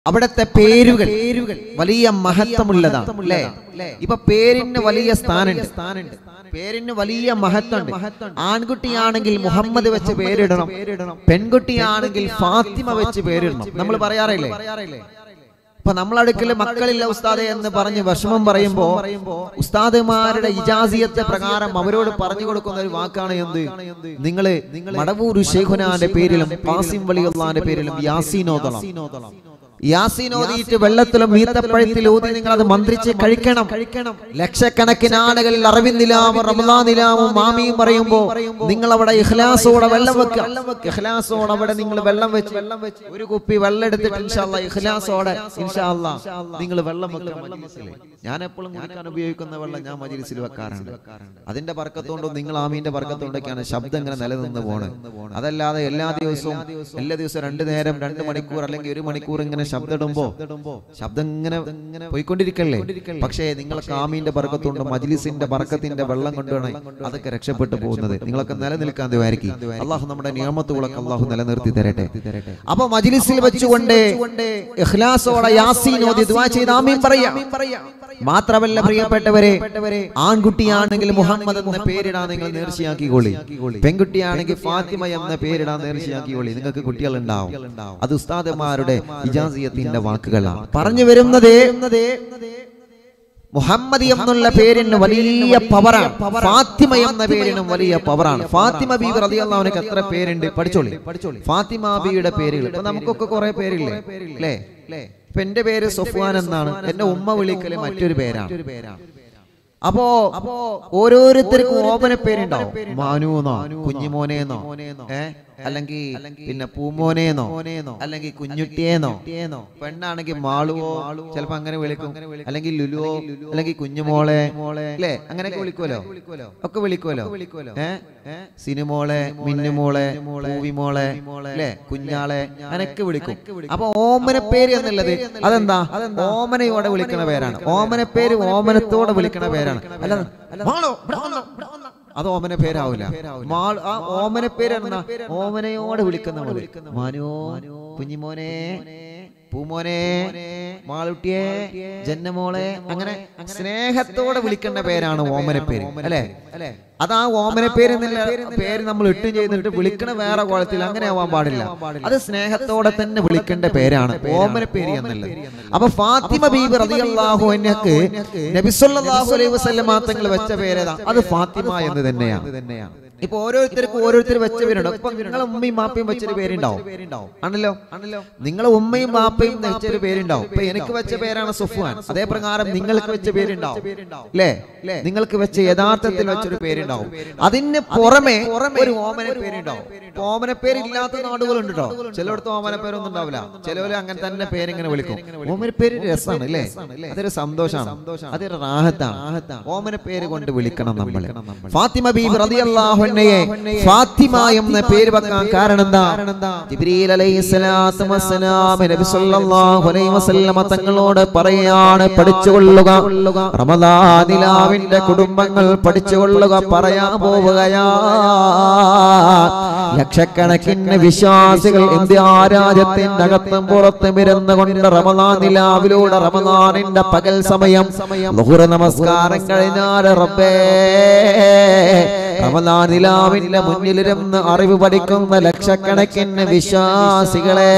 അവിടുത്തെ പേരുകൾ വലിയ മഹത്വമുള്ളതാണ് അല്ലേ ഇപ്പൊ പേരിന് വലിയ സ്ഥാനമുണ്ട് പേരിന് വലിയ മഹത്വമുണ്ട് ആൺകുട്ടിയാണെങ്കിൽ മുഹമ്മദ് വെച്ച് പേരിടണം പെൺകുട്ടിയാണെങ്കിൽ ഫാത്തിമ വെച്ച് പേരിടണം നമ്മൾ പറയാറില്ലേ ഇപ്പൊ നമ്മളടുക്കല് മക്കളില്ല ഉസ്താദെ എന്ന് പറഞ്ഞ് വിഷമം പറയുമ്പോ ഉസ്താദുമാരുടെ ഇജാസിയത്തെ പ്രകാരം അവരോട് പറഞ്ഞു കൊടുക്കുന്ന ഒരു വാക്കാണ് എന്ത് നിങ്ങള് മടവൂർ ഷെയ്ഖുനാന്റെ പേരിലും പാസിം വലിയുള്ളാന്റെ പേരിലും യാസീനോദളം യാസീൻ ഓതിയിട്ട് വെള്ളത്തിലും മീത്തപ്പഴത്തിൽ ഊതി നിങ്ങൾ അത് മന്ത്രിച്ച് കഴിക്കണം കഴിക്കണം ലക്ഷക്കണക്കിന് ആളുകൾ അറിവിന്ദിലാവും റമദാനിലാവും മാമിയും പറയുമ്പോ നിങ്ങൾ അവിടെ ഇഖ്ലാസോടെ വെള്ളം വെക്കുക ഇഖ്ലാസോടെ അവിടെ നിങ്ങൾ വെള്ളം വെച്ച് വെള്ളം വെച്ച് ഒരു കുപ്പി വെള്ളം എടുത്തിട്ട് ഇൻഷാല്ല ഇഖ്ലാസോടെ ഇൻഷാല്ല നിങ്ങൾ വെള്ളം വെക്കുക മജ്ലിസിൽ. ഞാൻ എപ്പോഴും കുടിക്കാൻ ഉപയോഗിക്കുന്ന വെള്ളം ഞാൻ മജിലിസിൽ വെക്കാറുണ്ട് അതിന്റെ പറക്കത്തോണ്ടും നിങ്ങൾ ആമീന്റെ പറക്കത്തോണ്ടൊക്കെയാണ് ശബ്ദം ഇങ്ങനെ നിലനിന്ന് പോണത് അതല്ലാതെ എല്ലാ ദിവസവും എല്ലാ ദിവസവും രണ്ടു നേരം രണ്ട് മണിക്കൂർ അല്ലെങ്കിൽ ഒരു മണിക്കൂർ ഇങ്ങനെ ശബ്ദം ഇടുമ്പോ ശബ്ദം ഇങ്ങനെ പോയിക്കൊണ്ടിരിക്കല്ലേ പക്ഷേ നിങ്ങളൊക്കെ ആമീന്റെ പറക്കത്തോണ്ട് മജ്ലിസിന്റെ പറക്കത്തിന്റെ വെള്ളം കൊണ്ടാണ് അതൊക്കെ രക്ഷപ്പെട്ടു പോകുന്നത് നിങ്ങളൊക്കെ നിലനിൽക്കാൻ ദ്വാരിക്കും അള്ളാഹു നമ്മുടെ നിയമത്തുകളൊക്കെ അള്ളാഹു നിലനിർത്തി തരട്ടെ അപ്പൊ മജ്ലിസിൽ വെച്ചുകൊണ്ട് ഇഖ്ലാസോടെ യാസീൻ ഓതി ദുആ ചെയ്ത് ആമീൻ പറയാം മാത്രമല്ല പ്രിയപ്പെട്ടവരെ ആൺകുട്ടിയാണെങ്കിൽ മുഹമ്മദ് എന്ന പേരിടാൻ നിങ്ങൾ നേർച്ചയാക്കിക്കോളി പെൺകുട്ടിയാണെങ്കിൽ ഫാത്തിമ എന്ന പേരിടാൻ നേർച്ചയാക്കിക്കോളി നിങ്ങൾക്ക് കുട്ടികൾ ഉണ്ടാവും അത് ഉസ്താദന്മാരുടെ ഇജാസിയത്തിന്റെ വാക്കുകളാണ് പറഞ്ഞു വരുന്നത് മുഹമ്മദ് എന്നുള്ള പേരിന് വലിയ പവറാണ് ഫാത്തിമ എന്ന പേരിനും വലിയ പവറാണ് ഫാത്തിമ ബീബി റളിയല്ലാഹുവിനക്ക് എത്ര പേരുണ്ട് പഠിച്ചോളി ഫാത്തിമ ബീയുടെ പേരുകൾ ഇപ്പൊ നമുക്കൊക്കെ കുറെ പേരില്ലേ അല്ലേ ഇപ്പൊ എന്റെ പേര് സൊഫ്വാൻ എന്നാണ് എന്റെ ഉമ്മ വിളിക്കല് മറ്റൊരു പേരാണ് അപ്പോ അപ്പോ ഓരോരുത്തർക്കും ഓമന പേരുണ്ടാവും മാനുന്നോ കുഞ്ഞിമോനേന്നോ ഏ അല്ലെങ്കിൽ പിന്നെ പൂമോനേന്നോ അല്ലെങ്കിൽ കുഞ്ഞുട്ടിയേന്നോ പെണ്ണാണെങ്കിൽ മാളുവോ ചിലപ്പോ അങ്ങനെ വിളിക്കും അല്ലെങ്കിൽ ലുലുവോ അല്ലെങ്കിൽ കുഞ്ഞുമോളെ അല്ലേ അങ്ങനെയൊക്കെ വിളിക്കുമല്ലോ ഒക്കെ വിളിക്കുമല്ലോ ഏ സിനിമോളെ മിന്നുമോളെ പൂവിമോളെ അല്ലേ കുഞ്ഞാളെ അങ്ങനെയൊക്കെ വിളിക്കും അപ്പൊ ഓമന പേര് എന്നുള്ളത് അതെന്താ ഓമനയോടെ വിളിക്കണ പേരാണ് ഓമന പേര് ഓമനത്തോടെ വിളിക്കണ പേരാണ് അല്ല മാളോ, ഇവിടെ വന്നോ, ഇവിടെ വന്നോ. അത് ഓമന പേരാവൂല മാൾ ആ ഓമന പേര് എന്നാ ഓമനയോടെ വിളിക്കുന്ന പോലെ മാനോ കുഞ്ഞിമോനെ പൂമോനെ മാളുട്ടിയെ ജന്നമോളെ അങ്ങനെ സ്നേഹത്തോടെ വിളിക്കേണ്ട പേരാണ് ഓമന പേര് അല്ലെ അത് ആ ഓമന പേര് എന്നുള്ള പേര് നമ്മൾ ഇട്ടും ചെയ്തിട്ട് വിളിക്കണ വേറെ കോളത്തിൽ അങ്ങനെ ആവാൻ പാടില്ല അത് സ്നേഹത്തോടെ തന്നെ വിളിക്കേണ്ട പേരാണ് ഓമന പേര് എന്നുള്ളത് അപ്പൊ ഫാത്തിമ ബീബി റളിയല്ലാഹു അൻഹക്ക് നബി സല്ലല്ലാഹു അലൈഹി വസല്ലം തങ്ങൾ വെച്ച പേരേതാ അത് ഫാത്തിമ എന്ന് തന്നെയാണ് ഇപ്പൊ ഓരോരുത്തർക്കും ഓരോരുത്തർ വെച്ച പേരുണ്ട് ഇപ്പൊ നിങ്ങളെ ഉമ്മയും മാപ്പയും വെച്ചൊരു പേരുണ്ടാവും ആണല്ലോ ആണല്ലോ നിങ്ങളെ ഉമ്മയും മാപ്പയും വെച്ചൊരു പേരുണ്ടാവും ഇപ്പൊ എനിക്ക് വെച്ച പേരാണ് സുഫ്വാൻ അതേ പ്രകാരം നിങ്ങൾക്ക് വെച്ച പേരുണ്ടാവും അല്ലേ നിങ്ങൾക്ക് വെച്ച യഥാർത്ഥത്തിൽ വെച്ചൊരു പേരുണ്ടാവും അതിന് പുറമെ ഒരു ഓമന പേരുണ്ടാവും ഇപ്പൊ ഓമന പേര് ഇല്ലാത്ത നാടുകളുണ്ട് കേട്ടോ ചിലയിടത്ത് ഓമന പേരൊന്നും ഉണ്ടാവില്ല ചിലവര് അങ്ങനെ തന്നെ പേരിങ്ങനെ വിളിക്കും ഓമന പേര് രസമാണ് അല്ലേ അതൊരു സന്തോഷമാണ് അതൊരു റാഹത്താണ് ഓമന പേര് കൊണ്ട് വിളിക്കണം നമ്മൾ ഫാത്തിമ ബീബി റളിയല്ലാഹു അൻഹയെ ഫാത്തിമ എന്ന പേര് വെക്കാൻ കാരണം എന്താ ജിബ്രീൽ അലൈഹിസ്സലാത്തു വസ്സലാം നബി സല്ലല്ലാഹു അലൈഹി വസല്ലമ തങ്ങളോട് പറയാണ് പഠിച്ചുകൊള്ളുക റമദാനിലാവിന്റെ കുടുംബങ്ങൾ പഠിച്ചുകൊള്ളുക പറയാൻ പോവുകയാ ലക്ഷക്കണക്കിന് വിശ്വാസികൾ ഇന്ത്യ രാജ്യത്തിന്റെ അകത്തും പുറത്തും ഇരുന്നു കൊണ്ട് റമദാൻ നിലാവിലൂടെ റമദാനിന്റെ പകൽ സമയം ലുഹുർ നമസ്കാരം കഴിഞ്ഞാൽ റബ്ബേ റമദാൻ നിലാവിന്റെ മുന്നിലിരുന്ന് അറിവ് പഠിക്കുന്ന ലക്ഷക്കണക്കിന് വിശ്വാസികളെ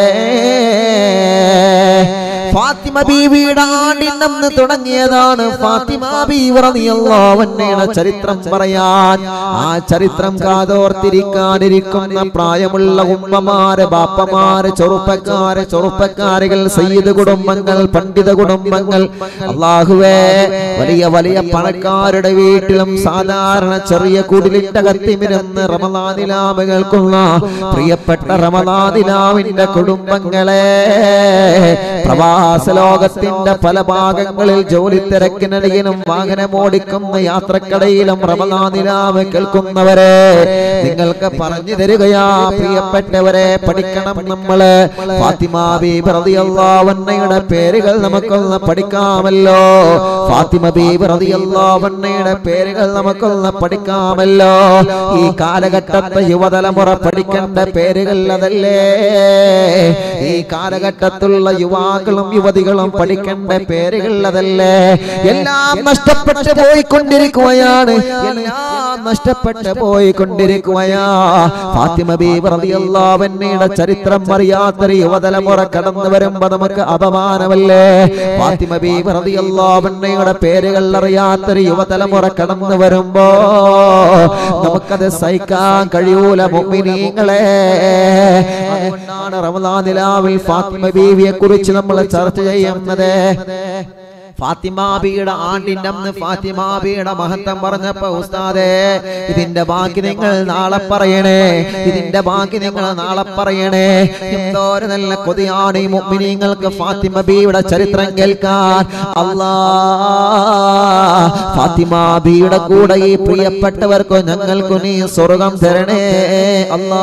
ഫാത്തിമ ബീവിയുടെ ആണ്ടിനന്ന് തുടങ്ങിയതാണ് ഫാത്തിമ ബീവി റളിയല്ലാഹുവിന്റെ ചരിത്രം പറയാൻ ആ ചരിത്രം കാതോർത്തിരിക്കാനിരിക്കുന്ന പ്രായമുള്ള ഉമ്മമാര് ബാപ്പമാര് ചെറുപ്പക്കാര് ചെറുപ്പക്കാരികൾ സയ്യിദ് കുടുംബങ്ങൾ പണ്ഡിത കുടുംബങ്ങൾ അള്ളാഹുവേ വലിയ വലിയ പണക്കാരുടെ വീട്ടിലും സാധാരണ ചെറിയ കുടിലിന്റെ കത്തിമിരുന്ന് റമദാനിലാമ കേൾക്കുന്ന പ്രിയപ്പെട്ട റമദാനിലാവിന്റെ കുടുംബങ്ങളെ പ്രവാസ ലോകത്തിന്റെ പല ഭാഗങ്ങളിൽ ജോലി തിരക്കിനിടയിലും വാഹനമോടിക്കുന്ന യാത്രക്കടയിലും റമദാനിലാവ് കേൾക്കുന്നവരെ നിങ്ങൾക്ക് പറഞ്ഞു തരികയാ പ്രിയപ്പെട്ടവരെ പഠിക്കണം നമ്മള് ഫാത്തിമ ബീബി റളിയല്ലാഹു അൻഹയുടെ പേരുകൾ നമുക്കൊന്ന് പഠിക്കാമല്ലോ ഫാത്തിമ ബീബി റളിയല്ലാഹു അൻഹയുടെ പേരുകൾ നമുക്കൊന്ന് പഠിക്കാമല്ലോ ഈ കാലഘട്ടത്തെ യുവതലമുറ പഠിക്കേണ്ട പേരുകൾ അതല്ലേ ഈ കാലഘട്ടത്തിലുള്ള യുവാക്കളും യുവതികളും പഠിക്കേണ്ട പേരുകൾ അതല്ലേ എല്ലാം നഷ്ടപ്പെട്ടു പോയിക്കൊണ്ടിരിക്കുകയാണ് എല്ലാം നഷ്ടപ്പെട്ടു പോയിക്കൊണ്ടിരിക്കുകയാ ഫാത്തിമ ബീബി റളിയല്ലാഹു അൻഹയുടെ ചരിത്രം അറിയാത്തൊരു യുവതലമുറ കടന്നു വരുമ്പോ നമുക്ക് അപമാനമല്ലേ ഫാത്തിമ ബീബി റളിയല്ലാഹു അൻഹയുടെ പേരുകൾ അറിയാത്തൊരു യുവതലമുറ കടന്നു വരുമ്പോ നമുക്കത് സഹിക്കാൻ കഴിയൂല മുഅ്മിനീങ്ങളെ അതുകൊണ്ടാണ് റമദാൻ നിലാവിൽ ഫാത്തിമ ബീവിയെ കുറിച്ച് നമ്മൾ ചർച്ച ചെയ്യുന്നത് ഫാത്തിമാബിയുടെ ആണ്ടിന്റെ അന്ന് ഫാത്തിമാബിയുടെ മഹത്വം പറഞ്ഞപ്പോ ഉസ്താദേ ഇതിന്റെ ബാക്കി നിങ്ങൾ നാളെ പറയണേ ഇതിന്റെ ബാക്കി നിങ്ങൾ നാളെ പറയണേ എന്തോരം നല്ല കൊതിയാണ് ഈ മുഅ്മിനീങ്ങൾക്ക് ഫാത്തിമ ബിയുടെ ചരിത്രം കേൾക്കാൻ അല്ലാ ഫാത്തിമ ബിയുടെ കൂടെ ഈ പ്രിയപ്പെട്ടവർക്ക് ഞങ്ങൾക്ക് നീ സ്വർഗം തരണേ അല്ലാ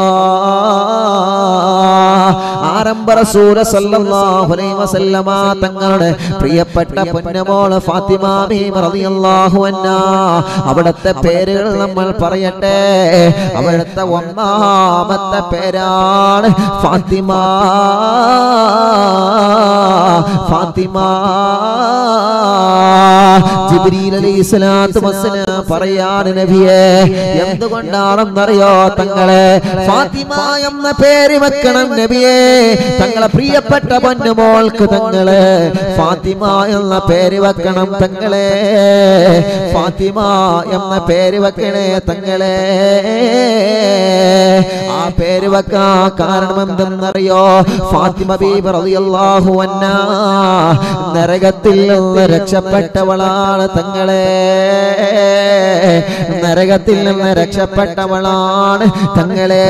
ആരംഭ റസൂല സല്ലല്ലാഹു അലൈഹി വസല്ലമ തങ്ങളുടെ പ്രിയപ്പെട്ട പൊന്നമോള് ഫാത്തിമ ബീവി റളിയല്ലാഹു അൻഹാ അവിടുത്തെ പേരുകൾ നമ്മൾ പറയട്ടെ അവിടുത്തെ ഒന്നാമത്തെ പേരാണ് ഫാത്തിമ ഫാത്തിമ ജിബ്രീൽ അലൈഹിസ്സലാത്തു വസ്സലാം പറയാണ് നബിയെ എന്തുകൊണ്ടാണെന്നറിയോ തങ്ങളെ ഫാത്തിമ എന്ന പേര് വെക്കണം നബിയെ തങ്ങളെ പ്രിയപ്പെട്ട പൊന്നുമോൾക്ക് തങ്ങളെ ഫാത്തിമ എന്ന പേര് വെക്കണം തങ്ങളെ ഫാത്തിമ എന്ന പേര് വെക്കണേ തങ്ങളെ ആ പേര് വെക്കാൻ കാരണം എന്തെന്നറിയോ ഫാത്തിമ ബീബി റളിയല്ലാഹു അൻഹാ നരകത്തിൽ നിന്ന് രക്ഷപ്പെട്ടവളാണ് തങ്ങളെ നരകത്തിൽ നിന്ന് രക്ഷപ്പെട്ടവളാണ് തങ്ങളെ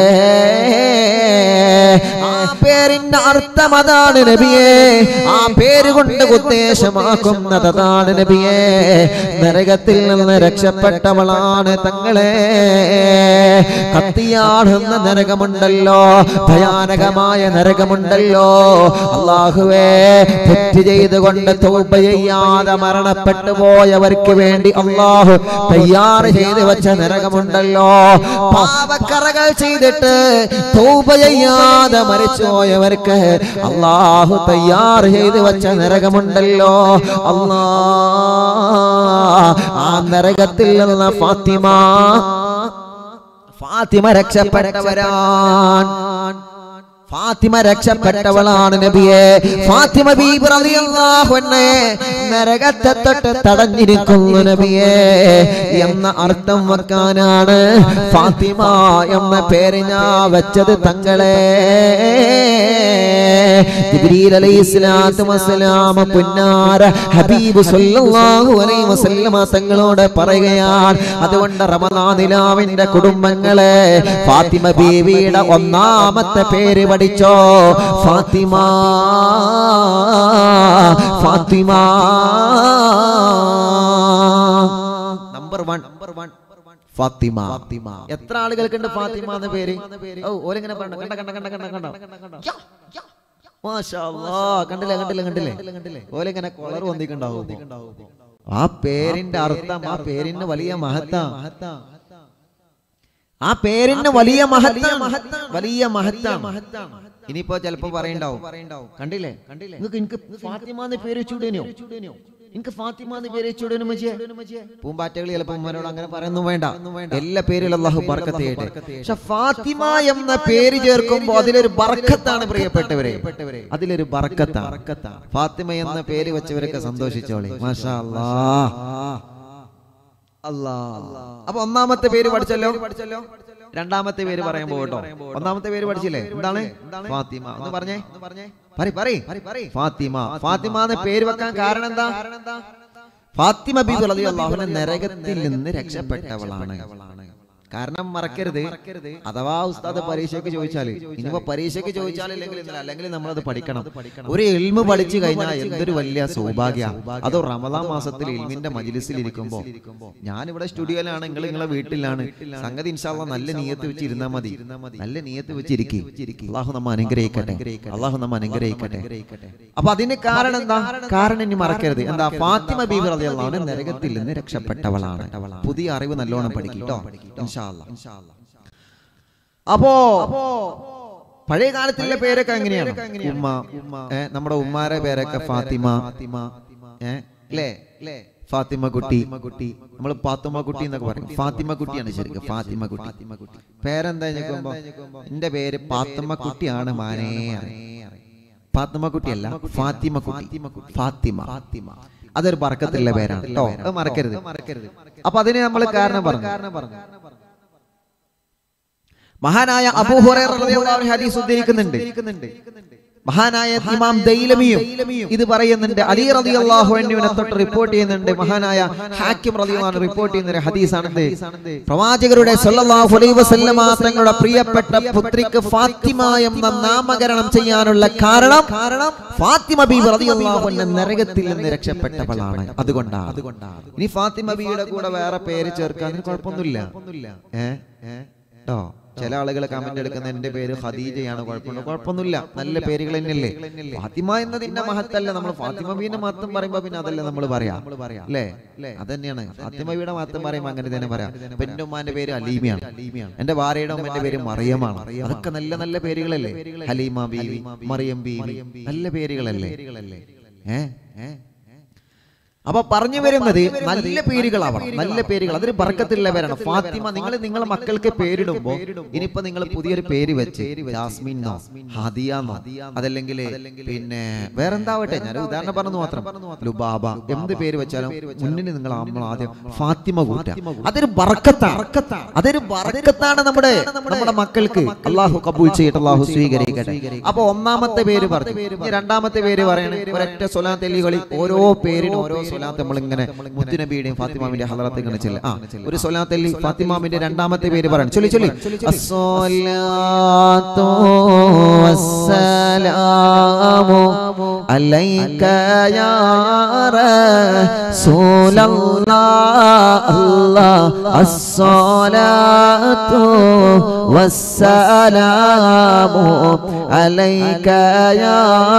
ആ പേരിന്റെ അർത്ഥം അതാണ് നബിയെ ആ പേര് കൊണ്ട് ഉദ്ദേശമാക്കുന്നത് അതാണ് നബിയെ നരകത്തിൽ നിന്ന് രക്ഷപ്പെട്ടവളാണ് തങ്ങളെ കത്തിയാടുന്ന നരകമുണ്ടല്ലോ ഭയാനകമായ നരകമുണ്ടല്ലോ അള്ളാഹുവേ തെറ്റ് ചെയ്തുകൊണ്ട് തൗബ ചെയ്യാതെ മരണപ്പെട്ടു പോയവർക്ക് വേണ്ടി അള്ളാഹു തയ്യാർ ചെയ്ത് വെച്ച നരകമുണ്ടല്ലോ പാവക്കറകൾ ചെയ്തിട്ട് തൗബ ചെയ്യാതെ മരിച്ചു പോയവർക്ക് അള്ളാഹു തയ്യാർ ചെയ്ത് വെച്ച നരകമുണ്ടല്ലോ അല്ലാ ആ നരകത്തിൽ നിന്ന് ഫാത്തിമ ഫാത്തിമ രക്ഷപ്പെട്ടവരാൻ ഫാത്തിമ രക്ഷപ്പെട്ടവളാണ് നബിയെ ഫാത്തിമ ബീബി റളിയല്ലാഹു അൻഹയെ നരകത്തെ തൊട്ട് തടഞ്ഞിരിക്കുന്നു നബിയെ എന്ന അർത്ഥം വെക്കാനാണ് ഫാത്തിമ എന്ന പേര് ഞാൻ വെച്ചത് തങ്ങളെ ജിബ്രീൽ അലൈഹിസ്സലാത്തു വസ്സലാം പുന്നാര ഹബീബ് സല്ലല്ലാഹു അലൈഹി വസല്ലമ തങ്ങളോട് പറയുകയാണ് അതുകൊണ്ട് റമദാനിലാവിന്റെ കുടുംബങ്ങളെ ഫാത്തിമ ബീവിയുടെ ഒന്നാമത്തെ പേര് പഠിച്ചോ Fatima Fatima number one number one Fatima Fatima എത്ര ആളുകൾക്കുണ്ട് ഫാത്തിമ എന്ന പേര് ഓ ഓലിങ്ങനെ പറഞ്ഞു കണ്ട കണ്ട കണ്ട കണ്ട കണ്ട യാ, യാ. മാഷാ അല്ലാ. കണ്ടില്ലേ കണ്ടില്ലേ കണ്ടില്ലേ ഓലിങ്ങനെ കൊളർ വന്നിട്ടുണ്ടാവും ആ പേരിന്റെ അർത്ഥം ആ പേരിന് വലിയ മഹത്ത ആ പേരിന് വലിയ മഹത്ത വലിയ മഹത്താണ് ഇനിയിപ്പോ ചിലപ്പോ പറയണ്ടാവും കണ്ടില്ലേ കണ്ടില്ലേ നിങ്ങൾക്ക് എനിക്ക് ഫാത്തിമ എന്ന് പേര് വെച്ചുടേനോ എനിക്ക് ഫാത്തിമ എന്ന് പേര് വെച്ചുടേനോ മച്ചിയെ പൂമ്പാറ്റകൾ ചിലപ്പോ ഉമ്മനോട് അങ്ങനെ പറയുന്നു വേണ്ട എല്ലാ പേരിലും അള്ളാഹു ബർക്കത്ത് ചെയ്യട്ടെ പക്ഷെ ഫാത്തിമ എന്ന പേര് ചേർക്കുമ്പോ അതിലൊരു ബർക്കത്താണ് പ്രിയപ്പെട്ടവരെ അതിലൊരു ബർക്കത്താണ് ഫാത്തിമ എന്ന പേര് വെച്ചവരൊക്കെ സന്തോഷിച്ചോളെ മാഷാ അല്ലാ അല്ലാ അപ്പൊ ഒന്നാമത്തെ പേര് പഠിച്ചല്ലോ പഠിച്ചല്ലോ രണ്ടാമത്തെ പേര് പറയാൻ പോകട്ടോ ഒന്നാമത്തെ പേര് പഠിച്ചില്ലേ എന്താണ് ഫാത്തിമ ഒന്ന് പറഞ്ഞേ പറ പറ ഫാത്തിമ ഫാത്തിമ എന്ന പേര് വെക്കാൻ കാരണം എന്താ ഫാത്തിമ ബീബി റളിയല്ലാഹു അൻഹ നരകത്തിൽ നിന്ന് രക്ഷപ്പെട്ടവളാണ് കാരണം മറക്കരുത് അഥവാ ഉസ്താദ് പരീക്ഷയ്ക്ക് ചോദിച്ചാൽ ഇനിയിപ്പോ പരീക്ഷയ്ക്ക് ചോദിച്ചാലില്ലെങ്കിൽ ഇന്നലെ അല്ലെങ്കിൽ നമ്മളത് പഠിക്കണം ഒരു എൽമ് പഠിച്ചു കഴിഞ്ഞാൽ എന്തൊരു വലിയ സൗഭാഗ്യ അതോ റമദാൻ മാസത്തിൽ ഇൽമിന്റെ മജിലിസിൽ ഇരിക്കുമ്പോ ഞാൻ ഇവിടെ സ്റ്റുഡിയോയിലാണ് നിങ്ങൾ നിങ്ങളെ വീട്ടിലാണ് സംഗതി ഇൻഷാല്ല നല്ല നീയത്ത് വെച്ച് ഇരുന്നാൽ മതി നല്ല നീയത്ത് വെച്ചിരിക്കും അള്ളാഹു നമ്മ അനുഗ്രഹിക്കട്ടെ അള്ളാഹു നമ്മ അനുഗ്രഹിക്കട്ടെ അപ്പൊ അതിന് കാരണം എന്താ കാരണം ഇനി മറക്കരുത് എന്താ ഫാത്തിമ ബീബി റളിയല്ലാഹു അൻഹ നരകത്തിൽ നിന്ന് രക്ഷപ്പെട്ടവളാണ് പുതിയ അറിവ് നല്ലോണം പഠിക്കും കേട്ടോ ഇൻഷാ അല്ലാ. അപ്പോ പഴയ കാലത്തിലെ പേരൊക്കെ എങ്ങനെയാണ് ഉമ്മ ഏ, നമ്മുടെ ഉമ്മാരെ പേരൊക്കെ ഫാത്തിമ ഏ അല്ലേ ഫാത്തിമ കുട്ടി നമ്മൾ പാത്തുമ്മ കുട്ടി എന്നൊക്കെ പറയും ഫാത്തിമ കുട്ടിയാണ് ശരിക്കും ഫാത്തിമ കുട്ടി പേരെന്താ ചോദിക്കുമ്പോ എന്റെ പേര് പാത്തുമ്മ കുട്ടിയാണ് മാനേ ഫാത്തിമ കുട്ടിയല്ല ഫാത്തിമ കുട്ടി ഫാത്തിമ അതൊരു ബർക്കത്തുള്ള പേരാണ് കേട്ടോ അത് മറക്കരുത് അപ്പൊ അതിന് നമ്മൾ കാരണം പറഞ്ഞു മഹാനായ അബൂ ഹുറൈറ റളിയല്ലാഹു അൻഹു ഹദീസ് ഉദ്ധരിക്കുന്നുണ്ട് മഹാനായ ഇമാം ദൈലമിയും ഇത് പറയുന്നുണ്ട് അലി റളിയല്ലാഹു അൻഹുവിനെ തൊട്ട് റിപ്പോർട്ട് ചെയ്യുന്നുണ്ട് മഹാനായ ഹാക്കിം റളിയല്ലാഹു അൻഹു റിപ്പോർട്ട് ചെയ്യുന്ന ഒരു ഹദീസാണിത് പ്രവാചകരുടെ സല്ലല്ലാഹു അലൈഹി വസല്ലമ തങ്ങളുടെ പ്രിയപ്പെട്ട പുത്രിക്ക് ഫാത്തിമ എന്ന നാമകരണം ചെയ്യാനുള്ള കാരണം കാരണം ഫാത്തിമ ബീബി റളിയല്ലാഹു അൻഹ നരകത്തിൽ നിന്ന് രക്ഷപ്പെട്ടവളാണ് അതുകൊണ്ടാണ് അതുകൊണ്ടാണ് ഇനി ഫാത്തിമ ബീയുടെ കൂടെ വേറെ പേര് ചേർക്കാൻ കുഴപ്പമൊന്നുമില്ല ഏ കേട്ടോ ചില ആളുകൾ കമന്റ് എടുക്കുന്ന എന്റെ പേര് ഖദീജയാണ് കുഴപ്പമുണ്ടോ കുഴപ്പമൊന്നുമില്ല നല്ല പേരുകൾ തന്നെയല്ലേ ഫാത്തിമ എന്നതിന്റെ മഹത്തല്ല നമ്മൾ ഫാത്തിമ ബീന്റെ മഹത്വം പറയുമ്പോ പിന്നെ അതല്ല നമ്മൾ പറയാം അല്ലേ അതന്നെയാണ് ഫാത്തിമ ബീയുടെ മഹത്വം പറയുമ്പോ അങ്ങനെ തന്നെ പറയാം ഇപ്പൊ എന്റെ ഉമ്മാന്റെ പേര് അലീമയാണ് എന്റെ ഭാര്യയുടെ ഉമ്മന്റെ പേര് മറിയമാണ് അതൊക്കെ നല്ല നല്ല പേരുകളല്ലേ ഹലീമ ബീവി മറിയം ബീവി നല്ല പേരുകളല്ലേ ഏ ഏ അപ്പൊ പറഞ്ഞു വരുന്നത് നല്ല പേരുകളാവണം നല്ല പേരുകൾ അതൊരു ബർക്കത്തുള്ളവരാണ് ഫാത്തിമ നിങ്ങൾ നിങ്ങളെ മക്കൾക്ക് പേരിടുമ്പോ ഇനിയിപ്പോ നിങ്ങൾ പുതിയൊരു പേര് വെച്ച് ജാസ്മിന്നോ ഹദിയാന്നോ അതല്ലെങ്കിൽ പിന്നെ വേറെന്താവട്ടെ ഞാൻ ഉദാഹരണം പറഞ്ഞു മാത്രം ലുബാബ എന്ത് പേര് വെച്ചാലും മുന്നിൽ നിങ്ങൾ നമ്മൾ ആദ്യം ഫാത്തിമ കൂട്ട അതൊരു ബർക്കത്താണ് അതൊരു ബർക്കത്താണ് നമ്മുടെ നമ്മുടെ മക്കൾക്ക് അള്ളാഹു കബൂൽ ചെയ്യട്ടെ അള്ളാഹു സ്വീകരിക്കട്ടെ അപ്പൊ ഒന്നാമത്തെ പേര് പറഞ്ഞു ഇനി രണ്ടാമത്തെ പേര് പറയണേ ഒരൊറ്റ സ്വലാത്ത് തെല്ലികളിൽ ഓരോ പേരിനും ഓരോ സ്വലാത്ത് നമ്മൾ ഇങ്ങനെ മുത്തുനബിയുടെയും ഫാത്തിമാമിന്റെ ഹലറത്ത് ഇങ്ങനെ ചെല്ലും ആ ഒരു സ്വലാത്ത് തെല്ലി ഫാത്തിമാമിന്റെ രണ്ടാമത്തെ പേര് പറയണം ചൊല്ലി ചൊല്ലി അസ്സലാത്തു വസ്സലാമു അലൈക യാ റസൂലല്ലാഹ് അല്ലാഹ് അസ്സലാത്തു വസ്സലാമു അലൈക യാ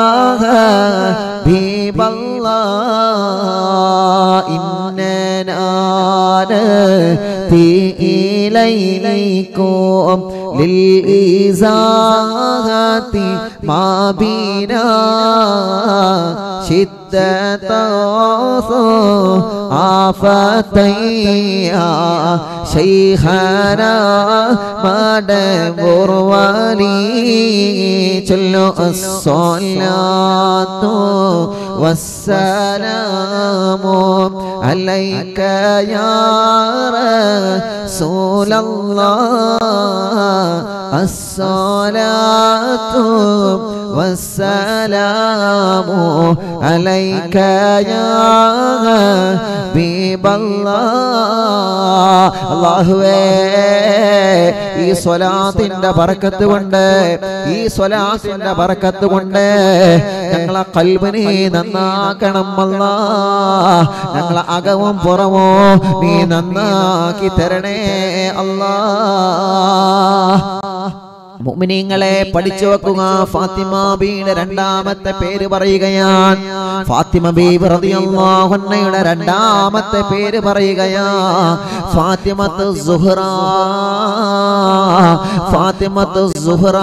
ഹബീബല്ലാഹ് ഇന്നനാ إليكم للإزاحة ما بنا شدة آفتيا شيخنا مدبر ولي جل الصلاة والسلام عليك يا رسول الله الصلاة والسلام عليك يا حبيب الله അള്ളാഹുവേ ഈ സ്വലാത്തിന്റെ ബറക്കത്ത് കൊണ്ട് ഈ സ്വലാത്തിന്റെ ബറക്കത്ത് കൊണ്ട് ഞങ്ങളെ കൽബിനെ നന്നാക്കണം അല്ല ഞങ്ങളെ അകവും പുറമോ നീ നന്നാക്കി തരണേ അല്ലാ മുഅ്മിനീങ്ങളെ പഠിച്ചു വെക്കുക ഫാത്തിമ ബീയുടെ രണ്ടാമത്തെ പേര് പറയുകയാണ് ഫാത്തിമ ബീബി റളിയല്ലാഹു അൻഹയുടെ രണ്ടാമത്തെ പേര് പറയുകയാ ഫാത്തിമത്ത് സുഹ്റ ഫാത്തിമത്ത് സുഹ്റ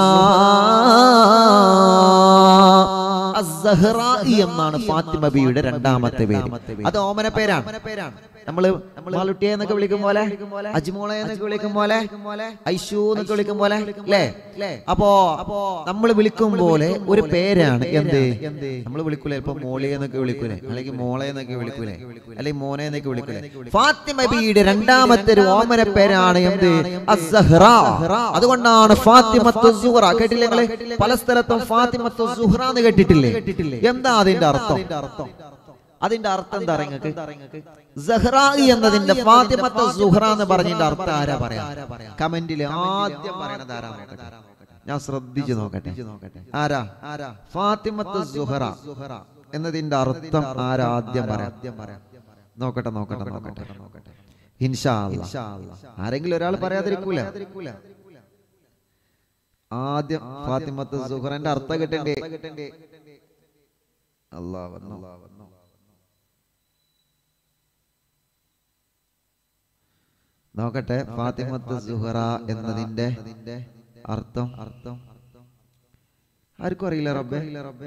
അസ്സഹ്റായി എന്നാണ് ഫാത്തിമ ബിയുടെ രണ്ടാമത്തെ പേര് അത് ഓമന പേരാണ് നമ്മള് മാളുട്ടിയെ എന്നൊക്കെ വിളിക്കും പോലെ അജ്മോളെ എന്നൊക്കെ വിളിക്കും പോലെ ഐഷു എന്നൊക്കെ വിളിക്കും പോലെ അല്ലേ അപ്പോ നമ്മൾ വിളിക്കും പോലെ ഒരു പേരാണ് എന്ത് നമ്മൾ വിളിക്കൂലേ ഇപ്പൊ മോളെ എന്നൊക്കെ വിളിക്കൂലേ അല്ലെങ്കിൽ മോളെ എന്നൊക്കെ വിളിക്കൂലേ അല്ലെങ്കിൽ മോനെ എന്നൊക്കെ വിളിക്കൂലേ ഫാത്തിമ ബിയുടെ രണ്ടാമത്തെ ഒരു ഓമന പേരാണ് എന്ത് അസ്സഹ്റ അതുകൊണ്ടാണ് ഫാത്തിമത്തു സുഹ്റ കേട്ടില്ലേ നിങ്ങള് പല സ്ഥലത്തും ഫാത്തിമത്തു സുഹ്റ എന്ന് കേട്ടിട്ടില്ലേ എന്താ അതിന്റെ അർത്ഥം അതിന്റെ അർത്ഥം എന്താ നിങ്ങൾക്ക് സഹ്റ എന്നതിന്റെ ഫാത്തിമത്ത് സുഹ്റ എന്ന് പറഞ്ഞതിന്റെ അർത്ഥം ആരാ പറയാ കമന്റിൽ ആദ്യം പറയണത് ആരാ നോക്കട്ടെ ഞാൻ ശ്രദ്ധിച്ചു നോക്കട്ടെ ആരാ ആരാ ഫാത്തിമത്ത് സുഹറ എന്നതിന്റെ അർത്ഥം ആരാ ആദ്യം പറയാം നോക്കട്ടെ നോക്കട്ടെ നോക്കട്ടെ നോക്കട്ടെ ഇൻഷാ അല്ലാ. ആരെങ്കിലും ഒരാൾ പറയാതിരിക്കൂല ആദ്യം ഫാത്തിമത്ത് സുഹറന്റെ അർത്ഥം കിട്ടണ്ടേ അല്ലാ വന്നു നോക്കട്ടെ ഫാത്തിമത്ത് സുഹറ എന്നതിന്റെ അർത്ഥം അർത്ഥം ആർക്കും അറിയില്ല റബ്ബേ റബ്ബേ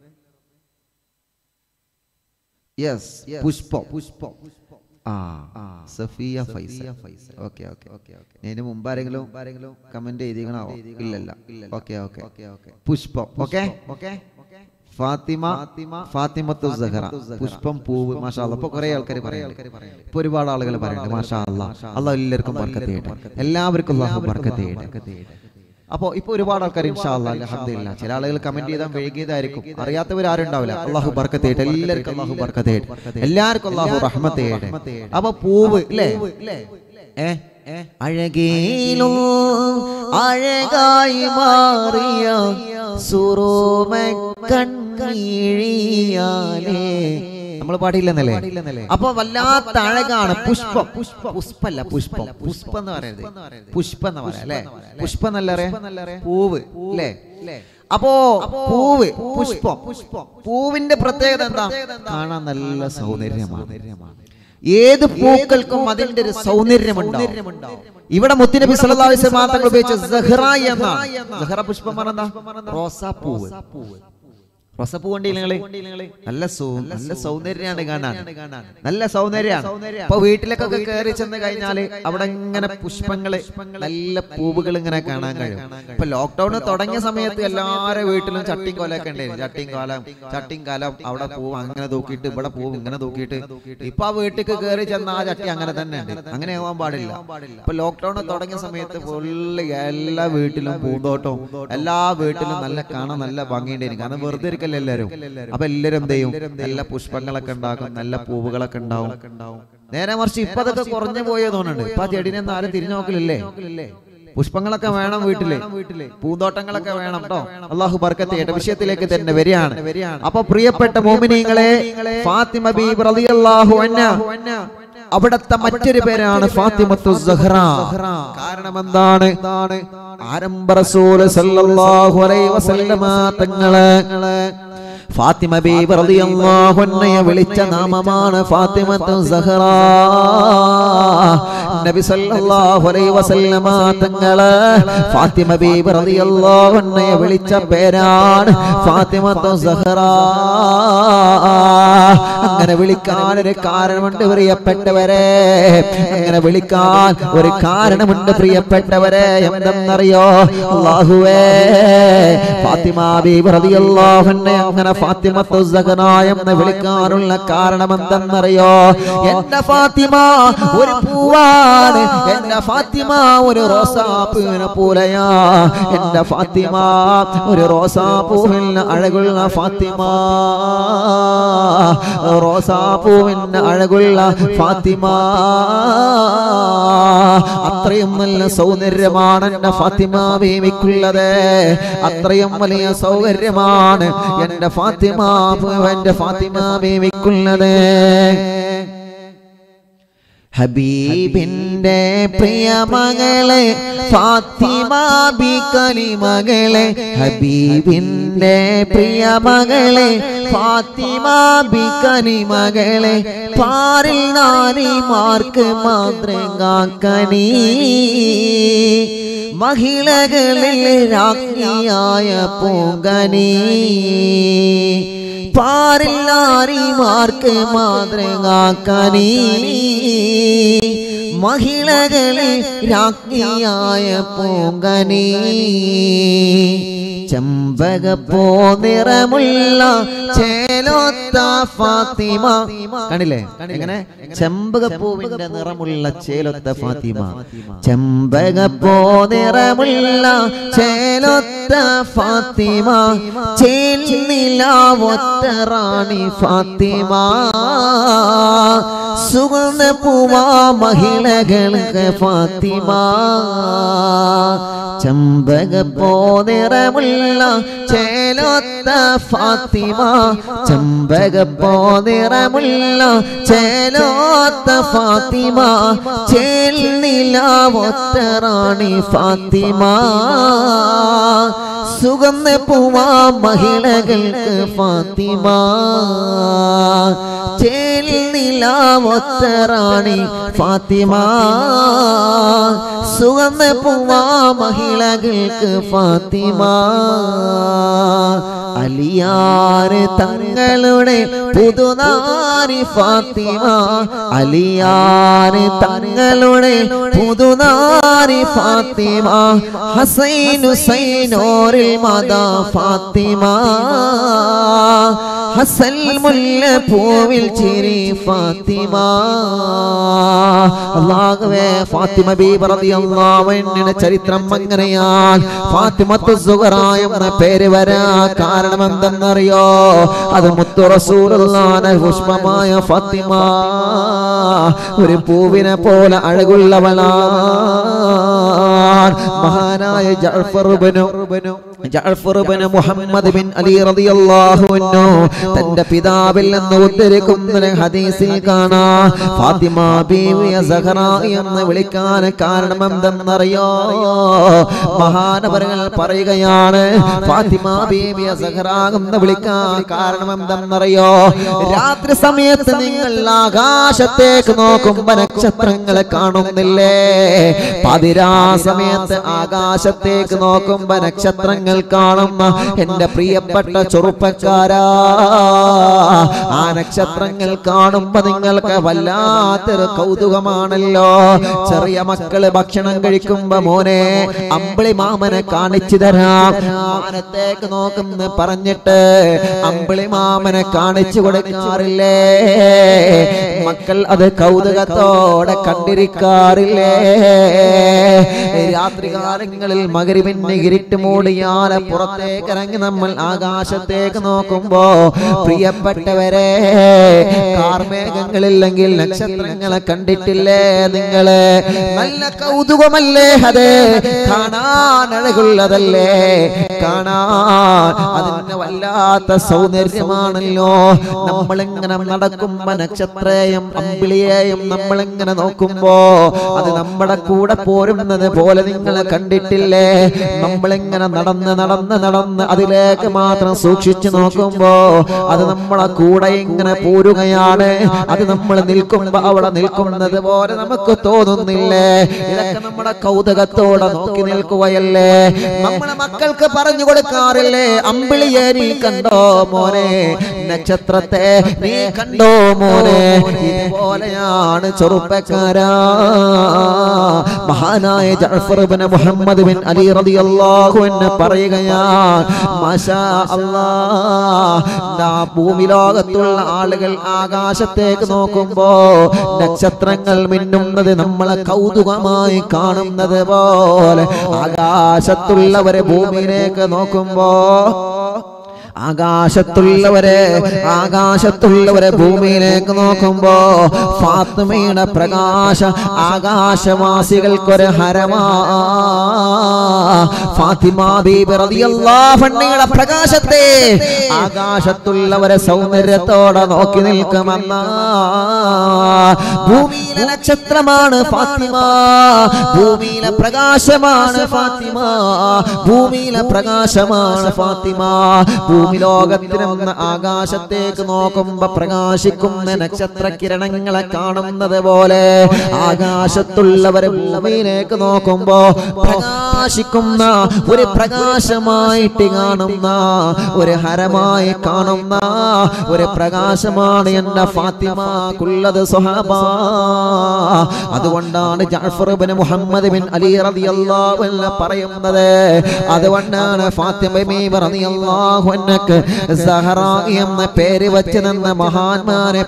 യെസ് പുഷ്പം പുഷ്പം ആ Safiya Faisal okay okay okay okay ഇതിന് മുമ്പ് ആരെങ്കിലും ആരെങ്കിലും കമന്റ് എഴുതിക്കണാവോ ഇല്ലല്ല ഓക്കെ ഓക്കെ ഓക്കെ പുഷ്പം ഓക്കെ ഓക്കെ ഫാത്തിമ ഫാത്തിമത്തു സഹറ പുഷ്പം പൂവ് മാഷാ അല്ലാ ഇപ്പൊ കുറെ ആൾക്കാർ പറയുന്നുണ്ട് ഇപ്പൊ ഒരുപാട് ആളുകൾ പറയുന്നുണ്ട് മാഷാ അല്ലാ അള്ളാഹ് എല്ലാവർക്കും ബർക്കത്ത് ചെയ്യട്ടെ എല്ലാവർക്കും അള്ളാഹു ബർക്കത്ത് ചെയ്യട്ടെ അപ്പോ ഇപ്പൊ ഒരുപാട് ആൾക്കാർ ഇൻഷാ അല്ലാ അൽഹംദുലില്ലാ ചില ആളുകൾ കമന്റ് ചെയ്താൽ വൈകിയതായിരിക്കും അറിയാത്തവർ ആരും ഉണ്ടാവില്ല അള്ളാഹു ബർക്കത്ത് ചെയ്യട്ടെ എല്ലാവർക്കും അള്ളാഹു ബർക്കത്ത് ചെയ്യട്ടെ എല്ലാവർക്കും അള്ളാഹു റഹ്മത്ത് ചെയ്യട്ടെ അപ്പൊ പൂവ് ഇല്ലേ ഏ അഴകേലോ അഴകായി മാറിയ സുറോമ കണ്ണീഴിയാലേ നമ്മൾ പാടിയില്ലെന്നല്ലേ അപ്പൊ വല്ലാത്ത അഴകാണ് പുഷ്പം പുഷ്പല്ല പുഷ്പം പുഷ്പം എന്ന് പറയുന്നത് പുഷ്പം എന്ന് പറയാം അല്ലെ പുഷ്പം എന്നല്ല അറിയാം പൂവ് അല്ലേ അപ്പോ പൂവ് പുഷ്പം പൂവിന്റെ പ്രത്യേകത എന്താ കാണാൻ നല്ല സൗന്ദര്യമാണ് ഏത് പൂക്കൾക്കും അതിന്റെ ഒരു സൗന്ദര്യമുണ്ടാവും ഇവിടെ മുത്തുനബി സല്ലല്ലാഹു അലൈഹി വസല്ലം തങ്ങൾ ഉപയോഗിച്ച സഹ്റ എന്നാണ് സഹ്റ പുഷ്പം പറഞ്ഞാ റോസാപ്പൂവ് റോസപ്പൂ കണ്ടില്ല നിങ്ങള് നല്ല സൗ- നല്ല സൗന്ദര്യമാണ് കാണാൻ നല്ല സൗന്ദര്യമാണ് ഇപ്പൊ വീട്ടിലേക്കൊക്കെ കയറി ചെന്ന് കഴിഞ്ഞാല് അവിടെ ഇങ്ങനെ പുഷ്പങ്ങള് നല്ല പൂവുകൾ ഇങ്ങനെ കാണാൻ കഴിയും ഇപ്പൊ ലോക്ക്ഡൌൺ തുടങ്ങിയ സമയത്ത് എല്ലാവരുടെ വീട്ടിലും ചട്ടിയും കൊലൊക്കെ ഉണ്ടായിരുന്നു ചട്ടിയും കാലം ചട്ടിയും കാലം അവിടെ പൂവ് അങ്ങനെ തൂക്കിയിട്ട് ഇവിടെ പൂവ് ഇങ്ങനെ തൂക്കിയിട്ട് ഇപ്പൊ ആ വീട്ടിലേക്ക് കയറി ചെന്ന ആ ചട്ടി അങ്ങനെ തന്നെ ഉണ്ട് അങ്ങനെ ആവാൻ പാടില്ല ഇപ്പൊ ലോക്ക്ഡൌൺ തുടങ്ങിയ സമയത്ത് ഫുള്ള് എല്ലാ വീട്ടിലും പൂന്തോട്ടവും എല്ലാ വീട്ടിലും നല്ല കാണാൻ നല്ല ഭംഗിയുണ്ടായിരുന്നു കാരണം വെറുതെ ഇരിക്കല്ലേ എല്ലാവരും അപ്പൊ എല്ലാവരും എന്ത് ചെയ്യും നല്ല പുഷ്പങ്ങളൊക്കെ ഉണ്ടാക്കും നല്ല പൂവുകളൊക്കെ ഉണ്ടാവും നേരെ മറിച്ച് ഇപ്പൊ അതൊക്കെ കുറഞ്ഞു പോയേ തോന്നുന്നുണ്ട് ഇപ്പൊ ആ ചെടിനെ ഒന്നും ആരും തിരിഞ്ഞു നോക്കലില്ലേ പുഷ്പങ്ങളൊക്കെ വേണം വീട്ടില് പൂന്തോട്ടങ്ങളൊക്കെ വേണം കേട്ടോ അള്ളാഹു ബർക്കത്ത് ചെയ്യട്ടെ വിഷയത്തിലേക്ക് തന്നെ വരികയാണ് അപ്പൊ പ്രിയപ്പെട്ട മോമിനിങ്ങളെ ഫാത്തിമ ബീബ് റളിയല്ലാഹു അൻഹ അവിടത്തെ മറ്റൊരു പേരാണ് ഫാത്തിമത്തു സഹ്റ കാരണം എന്താണ് ആരംഭ റസൂല് സല്ലല്ലാഹു അലൈഹി വസല്ലമ തങ്ങള് ഫാത്തിമ ബീബി റളിയല്ലാഹു അൻഹയെ വിളിച്ച നാമമാണ് ഫാത്തിമത്തു സഹ്റ നബി സല്ലല്ലാഹു അലൈഹി വസല്ലമ തങ്ങള് ഫാത്തിമ ബീബി റളിയല്ലാഹു അൻഹയെ വിളിച്ച പേരാണ് ഫാത്തിമത്തു സഹ്റ അങ്ങനെ വിളിക്കാൻ ഒരു കാരണമുണ്ട് പ്രിയപ്പെട്ടവരെ അങ്ങനെ വിളിക്കാൻ ഒരു കാരണമുണ്ട് പ്രിയപ്പെട്ടവരെ എന്തെന്നറിയോ അള്ളാഹുവേ ഫാത്തിമ ബീബി റളിയല്ലാഹു അൻഹയെ അങ്ങനെ ഫാത്തിമത്തു സഹ്റ എന്ന് വിളിക്കാനുള്ള കാരണം എന്തെന്നറിയോ എന്റെ ഫാത്തിമ ഒരു പൂവാണ് എന്റെ ഫാത്തിമ ഒരു റോസാപ്പൂവിനെ പോലെയാ എന്റെ ഫാത്തിമ ഒരു റോസാപ്പൂവിന് അഴകുള്ള ഫാത്തിമ റോസാപ്പൂവിന് അഴകുള്ള ഫാത്തിമ അത്രയും നല്ല സൗന്ദര്യമാണ് എന്റെ ഫാത്തിമ ബീവിക്കുള്ളത് അത്രയും വലിയ സൗകര്യമാണ് എന്റെ ഫാത്തിമ എന്റെ ഫാത്തിമ ബീവിക്കുള്ളത് ഹബീബിന്റെ പ്രിയ മകളെ ഫാത്തിമ ബി കലിമകളെ ഹബീബിന്റെ പ്രിയ മകളെ ഫാത്തിമ ബി കലിമകളെ പാറിൽ നാരിമാർക്ക് മാതൃകാക്കനീ മഹിളകളിൽ രാജ്ഞിയായ പൂങ്കനീ പാറില്ലാരിമാർക്ക് മാതൃകാക്കനീ മഹിളകളെ രാജ്ഞിയായ പൂങ്കനീ ചെമ്പകപ്പോ നിറമുള്ള ചേലോത്ത ഫാത്തിമ കണ്ടില്ലേ എങ്ങനെ ചെമ്പകപ്പൂവിന്റെ നിറമുള്ള ചേലൊത്ത ഫാത്തിമ ചെമ്പകപ്പോ നിറമുള്ള ചേലൊത്ത ഫാത്തിമ ചേൽനിലാവൊത്ത റാണി ഫാത്തിമ സുഗന്ധ പൂവാ മഹിളകൾക്ക് ഫാത്തിമ ചെമ്പകപ്പോ നിറമുള്ള ചേലൊത്ത ഫാത്തിമ ചെമ്പകപ്പോ നിറമുള്ള ചേലോത്ത ഫാത്തിമ ചേൽ നിലാവൊത്ത റാണി ഫാത്തിമ സുഗന്ധ പൂവാ മഹിളകൾക്ക് ഫാത്തിമ ചേൽ നിലാവൊത്ത റാണി ഫാത്തിമ സുഗന്ധ പൂവാ മഹിളകൾക്ക് ഫാത്തിമ അലിയാറ് തങ്ങളുടെ പുതുനാരി ഫാത്തിമ അലിയാറ് തങ്ങളുടെ പുതുനാരി ഫാത്തിമ ഹസൈൻ ഹുസൈനോറിൽ മാതാ ഫാത്തിമ ഹസൽ മുല്ല പൂവിൽ ചിരി ഫാത്തിമ അല്ലാഹുവേ ഫാത്തിമ ബീബി റളിയല്ലാഹു അൻഹയുടെ ചരിത്രം അങ്ങനെയാണ് ഫാത്തിമത്തു സുഹറ എന്ന പേര് വരാ കാരണം എന്തെന്നറിയോ അത് മുത്തു റസൂലുള്ളാഹിന്റെ പുഷ്പമായ ഫാത്തിമ ഒരു പൂവിനെ പോലെ അഴകുള്ളവളാണ് മഹാനായ ജഅഫർ ഇബ്നു ജഅഫർ ഇബ്നു മുഹമ്മദ് ബിൻ അലി റളിയല്ലാഹു അൻഹു തന്റെ പിതാവിൽ നിന്ന് ഉദ്ധരിക്കുന്ന ഒരു ഹദീസിൽ കാണാം ഫാത്തിമ ബീവിയെ സഹറ എന്ന് വിളിക്കാൻ കാരണം എന്തെന്നറിയോ മഹാനവരങ്ങൾ പറയുകയാണ് ഫാത്തിമ ബീവിയെ സഹറ എന്ന് വിളിക്കാൻ കാരണം എന്തെന്നറിയോ രാത്രി സമയത്ത് നിങ്ങൾ ആകാശത്തേക്ക് നോക്കുമ്പോ നക്ഷത്രങ്ങളെ കാണുന്നില്ലേ പതിരാ സമയത്ത് ആകാശത്തേക്ക് നോക്കുമ്പോ നക്ഷത്രങ്ങൾ കാണുന്ന എന്റെ പ്രിയപ്പെട്ട ചെറുപ്പക്കാരാ ആ നക്ഷത്രങ്ങൾ കാണുമ്പോ നിങ്ങൾക്ക് വല്ലാത്തൊരു കൗതുകമാണല്ലോ ചെറിയ മക്കള് ഭക്ഷണം കഴിക്കുമ്പോ മോനെ അമ്പിളി മാമനെ കാണിച്ചു തരാം മാനത്തേക്ക് നോക്കുന്ന പറഞ്ഞിട്ട് അമ്പിളി മാമനെ കാണിച്ചു കൊടുക്കാറില്ലേ മക്കൾ അത് കൗതുകത്തോടെ കണ്ടിരിക്കാറില്ലേ രാത്രി കാലങ്ങളിൽ മകരിവിന് ഇരുട്ട് മൂടിയാൽ പുറത്തേക്ക് ഇറങ്ങി നമ്മൾ ആകാശത്തേക്ക് നോക്കുമ്പോ പ്രിയപ്പെട്ടവരെ കാർമേഘങ്ങളില്ലെങ്കിൽ നക്ഷത്രങ്ങളെ കണ്ടിട്ടില്ലേ നിങ്ങള് നല്ല കൗതുകമല്ലേ അത് കാണാൻ അഴകുള്ളതല്ലേ കാണാൻ അതിന് വല്ലാത്ത സൗന്ദര്യമാണല്ലോ നമ്മളിങ്ങനെ നടക്കുമ്പോ നക്ഷത്രയെയും അമ്പിളിയെയും നമ്മളിങ്ങനെ നോക്കുമ്പോ അത് നമ്മുടെ കൂടെ പോരുന്നത് പോലെ നിങ്ങൾ കണ്ടിട്ടില്ലേ നമ്മളിങ്ങനെ നടന്ന് നടന്ന് നടന്ന് അതിലേക്ക് മാത്രം സൂക്ഷിച്ചു നോക്കുമ്പോ അത് നമ്മളെ കൂടെ ഇങ്ങനെ പോരുകയാണ് അത് നമ്മൾ നിൽക്കുമ്പോ അവിടെ നിൽക്കുന്നത് പോലെ നമുക്ക് തോന്നുന്നില്ലേ ഇതൊക്കെ നമ്മുടെ കൗതുകത്തോടെ നോക്കി നിൽക്കുകയല്ലേ നമ്മളെ മക്കൾക്ക് പറഞ്ഞു കൊടുക്കാറില്ലേ അമ്പിളിയെ നീ കണ്ടോ മോനെ നക്ഷത്രത്തെ നീ കണ്ടോ മോനെ ഇതുപോലെയാണ് ചെറുപ്പക്കാരാ മഹാനായ ജഅഫർ ഇബ്നു മുഹമ്മദ് ബിൻ അലി റളിയല്ലാഹു അൻഹു പറയുകയാണ് മാഷാ അല്ലാഹ് ദാ ഭൂമി ലോകത്തുള്ള ആളുകൾ ആകാശത്തേക്ക് നോക്കുമ്പോ നക്ഷത്രങ്ങൾ മിന്നുന്നത് നമ്മളെ കൗതുകമായി കാണുന്നത് പോലെ ആകാശത്തുള്ളവരെ ഭൂമിയിലേക്ക് നോക്കുമ്പോ ആകാശത്തുള്ളവരെ ആകാശത്തുള്ളവരെ ഭൂമിയിലേക്ക് നോക്കുമ്പോ ഫാത്തിമയുടെ പ്രകാശ ആകാശവാസികൾക്കൊരു ഹരമാ ഫാത്തിമ ബീബി റളിയല്ലാഹു അൻഹയുടെ പ്രകാശത്തെ ആകാശത്തുള്ളവരെ സൗന്ദര്യത്തോടെ നോക്കി നിൽക്കുമെന്ന ഭൂമിയിലെ നക്ഷത്രമാണ് ഫാത്തിമ ഭൂമിയിലെ പ്രകാശമാണ് ഫാത്തിമ ഭൂമിയിലെ പ്രകാശമാണ് ഫാത്തിമ ഭൂമി ലോകത്തിൽ നിന്ന് ആകാശത്തേക്ക് നോക്കുമ്പോ പ്രകാശിക്കുന്ന നക്ഷത്ര കിരണങ്ങളെ കാണുന്നത് പോലെ ആകാശത്തുള്ളവരെ ഭൂമിയിലേക്ക് നോക്കുമ്പോ പ്രകാശിക്കുന്ന ഒരു പ്രകാശമായിട്ട് കാണുന്ന ഒരു ഹരമായി കാണുന്ന ഒരു പ്രകാശമാണ് എന്റെ ഫാത്തിമക്കുള്ളത് സ്വഹാബ അതുകൊണ്ടാണ് ജാഫർ ബിൻ മുഹമ്മദ് ബിൻ അലി റളിയല്ലാഹു അൻഹു പറയുന്നത് അതുകൊണ്ടാണ് ഫാത്തിമ ബീവി റളിയല്ലാഹു അൻഹക്ക് സഹറ എന്ന പേര് വെച്ച് നിന്ന് മഹാന്മാരെ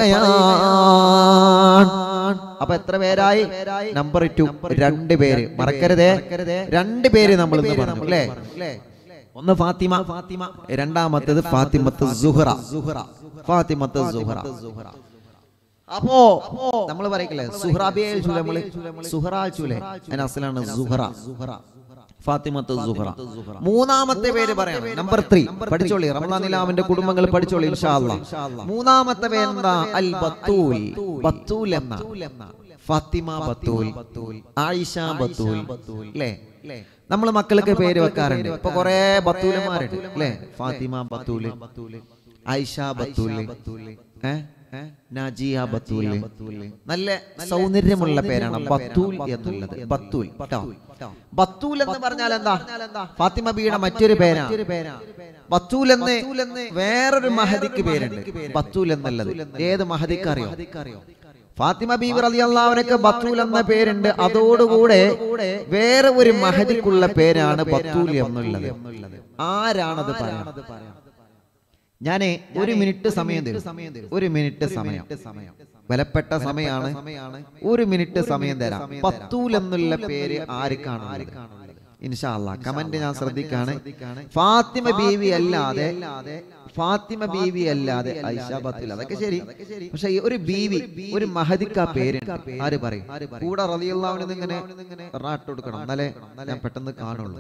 പറയുകയാണ് അപ്പൊ എത്ര പേരായി നമ്പർ ടു രണ്ട് പേര് മറക്കരുതേ രണ്ട് പേര് നമ്മൾ ഇന്ന് പറഞ്ഞു അല്ലേ ഒന്ന് ഫാത്തിമ ഫാത്തിമ രണ്ടാമത്തേത് ഫാത്തിമത്ത് സുഹറ ഫാത്തിമത്ത് സുഹറ അപ്പോ നമ്മൾ പറയില്ലേ സുഹ്റാബിയെ നമ്മള് സുഹറ ചുലെ അതിന് അസലാണ് സുഹറ ഫാത്തിമത്ത് സുഹറ മൂന്നാമത്തെ പേര് പറയാം നമ്പർ ത്രീ പഠിച്ചോളി റമദാൻ നിലാമിന്റെ കുടുംബങ്ങൾ പഠിച്ചോളി ഇൻഷാ അല്ലാ മൂന്നാമത്തെ പേര് എന്താ അൽ ബത്തൂൽ ബത്തൂൽ എന്ന ഫാത്തിമ ബത്തൂൽ ആയിഷ ബത്തൂൽ അല്ലേ നമ്മൾ മക്കൾക്ക് പേര് വെക്കാറുണ്ട് ഇപ്പൊ കൊറേ ബത്തൂലന്മാരുണ്ട് അല്ലേ ഫാത്തിമ ബത്തൂല് ആയിഷ ബത്തൂല് ഏ നാജിയ ബത്തൂല് നല്ല സൗന്ദര്യമുള്ള പേരാണ് ബത്തൂൽ എന്നുള്ളത് ബത്തൂൽ ട്ടോ. ബത്തൂൽ എന്ന് പറഞ്ഞാൽ എന്താ ഫാത്തിമ ബിയുടെ മറ്റൊരു പേരാണ് ബത്തൂൽ എന്ന് വേറൊരു മഹദിക്ക് പേരുണ്ട് ബത്തൂൽ എന്നുള്ളത് ഏത് മഹദിക്ക് അറിയോ ഫാത്തിമ ബീവി റളിയല്ലാഹുവിനൊക്കെ ബത്തൂൽ എന്ന പേരുണ്ട് അതോടുകൂടെ വേറെ ഒരു മഹദിക്കുള്ള പേരാണ് ബത്തൂൽ എന്നുള്ളത് ആരാണത് പറയാം ഞാനേ ഒരു മിനിറ്റ് സമയം തരും ഒരു മിനിറ്റ് സമയം വിലപ്പെട്ട സമയമാണ് ഒരു മിനിറ്റ് സമയം തരാം പത്തൂൽ എന്നുള്ള പേര് ആർക്കാണ് ഇൻഷാല്ല കമന്റ് ഞാൻ ശ്രദ്ധിക്കാണ് ഫാത്തിമ ബീവി അല്ലാതെ ഫാത്തിമ ബീവി അല്ലാതെ ഐഷ ബത്തുൽ അതൊക്കെ ശരി പക്ഷെ ഈ ഒരു ബീവി ഒരു മഹദിക്ക പേര് ആര് പറയും കൂടെ റളിയല്ലാഹുവിന് ഇങ്ങനെ റാട്ട് കൊടുക്കണം എന്നാലേ ഞാൻ പെട്ടെന്ന് കാണുള്ളൂ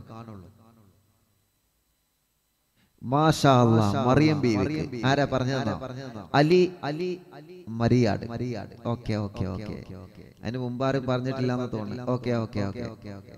മാഷാ അല്ലാ, മറിയം ബീവി ആരാ പറഞ്ഞതെന്നോ അലി അലി മരിയാട് മരിയാട് ഓക്കെ ഓക്കെ ഓക്കെ അതിന് മുമ്പ് ആരും പറഞ്ഞിട്ടില്ല എന്ന് തോന്നുന്നു ഓക്കെ ഓക്കെ ഓക്കെ ഓക്കെ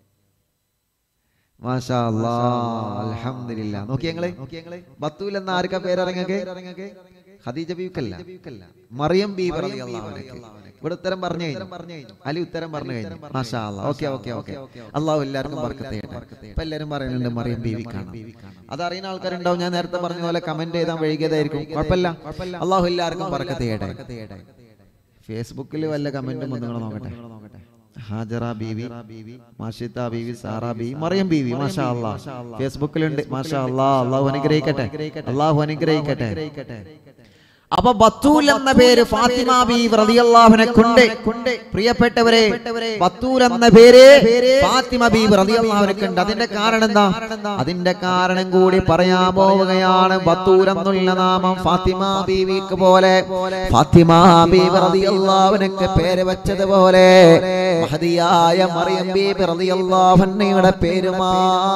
മാഷാ അല്ലാ അൽഹംദുലില്ലാ നോക്കി ഞങ്ങള് ബത്തൂൽ എന്ന ആർക്കാ പേരിറങ്ങക്കെ ഖദീജ ബീവിക്കല്ല മറിയം ബീവി റളിയല്ലാഹു അൻഹ ഇവിടെ ഉത്തരം പറഞ്ഞു കഴിഞ്ഞു അലി ഉത്തരം പറഞ്ഞു കഴിഞ്ഞു മാഷാ അല്ലാ ഓക്കെ ഓക്കെ ഓക്കെ അള്ളാഹു എല്ലാവർക്കും ബർക്കത്ത് ചെയ്യട്ടെ ഇപ്പൊ എല്ലാവരും പറയുന്നുണ്ട് മറിയം ബീവിക്കാണ് അതറിയുന്ന ആൾക്കാരുണ്ടാവും ഞാൻ നേരത്തെ പറഞ്ഞ പോലെ കമന്റ് ചെയ്താൽ വൈകിയതായിരിക്കും കുഴപ്പമില്ല അള്ളാഹു എല്ലാവർക്കും ബർക്കത്ത് ചെയ്യട്ടെ ഫേസ്ബുക്കിൽ വല്ല കമന്റും വന്നു നോക്കട്ടെ ഹാജറ ബീവി മാഷിത്ത ബീവി സാറ ബീവി മറിയം ബീവി മാഷാ അല്ലാ ഫേസ്ബുക്കിലുണ്ട് മാഷാ അല്ലാ അള്ളാഹു അനുഗ്രഹിക്കട്ടെ അള്ളാഹു അനുഗ്രഹിക്കട്ടെ അപ്പൊ ബത്തൂൽ എന്ന പേര് ഫാത്തിമ ബീവി റളിയല്ലാഹുവിനെ കൊണ്ട് പ്രിയപ്പെട്ടവരെ ബത്തൂൽ എന്ന പേര് ഫാത്തിമ ബീവി റളിയല്ലാഹുവിനെ കൊണ്ട് അതിന്റെ കാരണം എന്താ അതിന്റെ കാരണം കൂടി പറയാൻ പോവുകയാണ് ബത്തൂൽ എന്നുള്ള നാമം ഫാത്തിമ ബീവിക്ക് പോലെ ഫാത്തിമ ബീവി റളിയല്ലാഹുവിനൊക്കെ പേര് വെച്ചതുപോലെ മഹദിയായ മറിയം ബീബി റളിയല്ലാഹുവിന്റെ പേരുമാ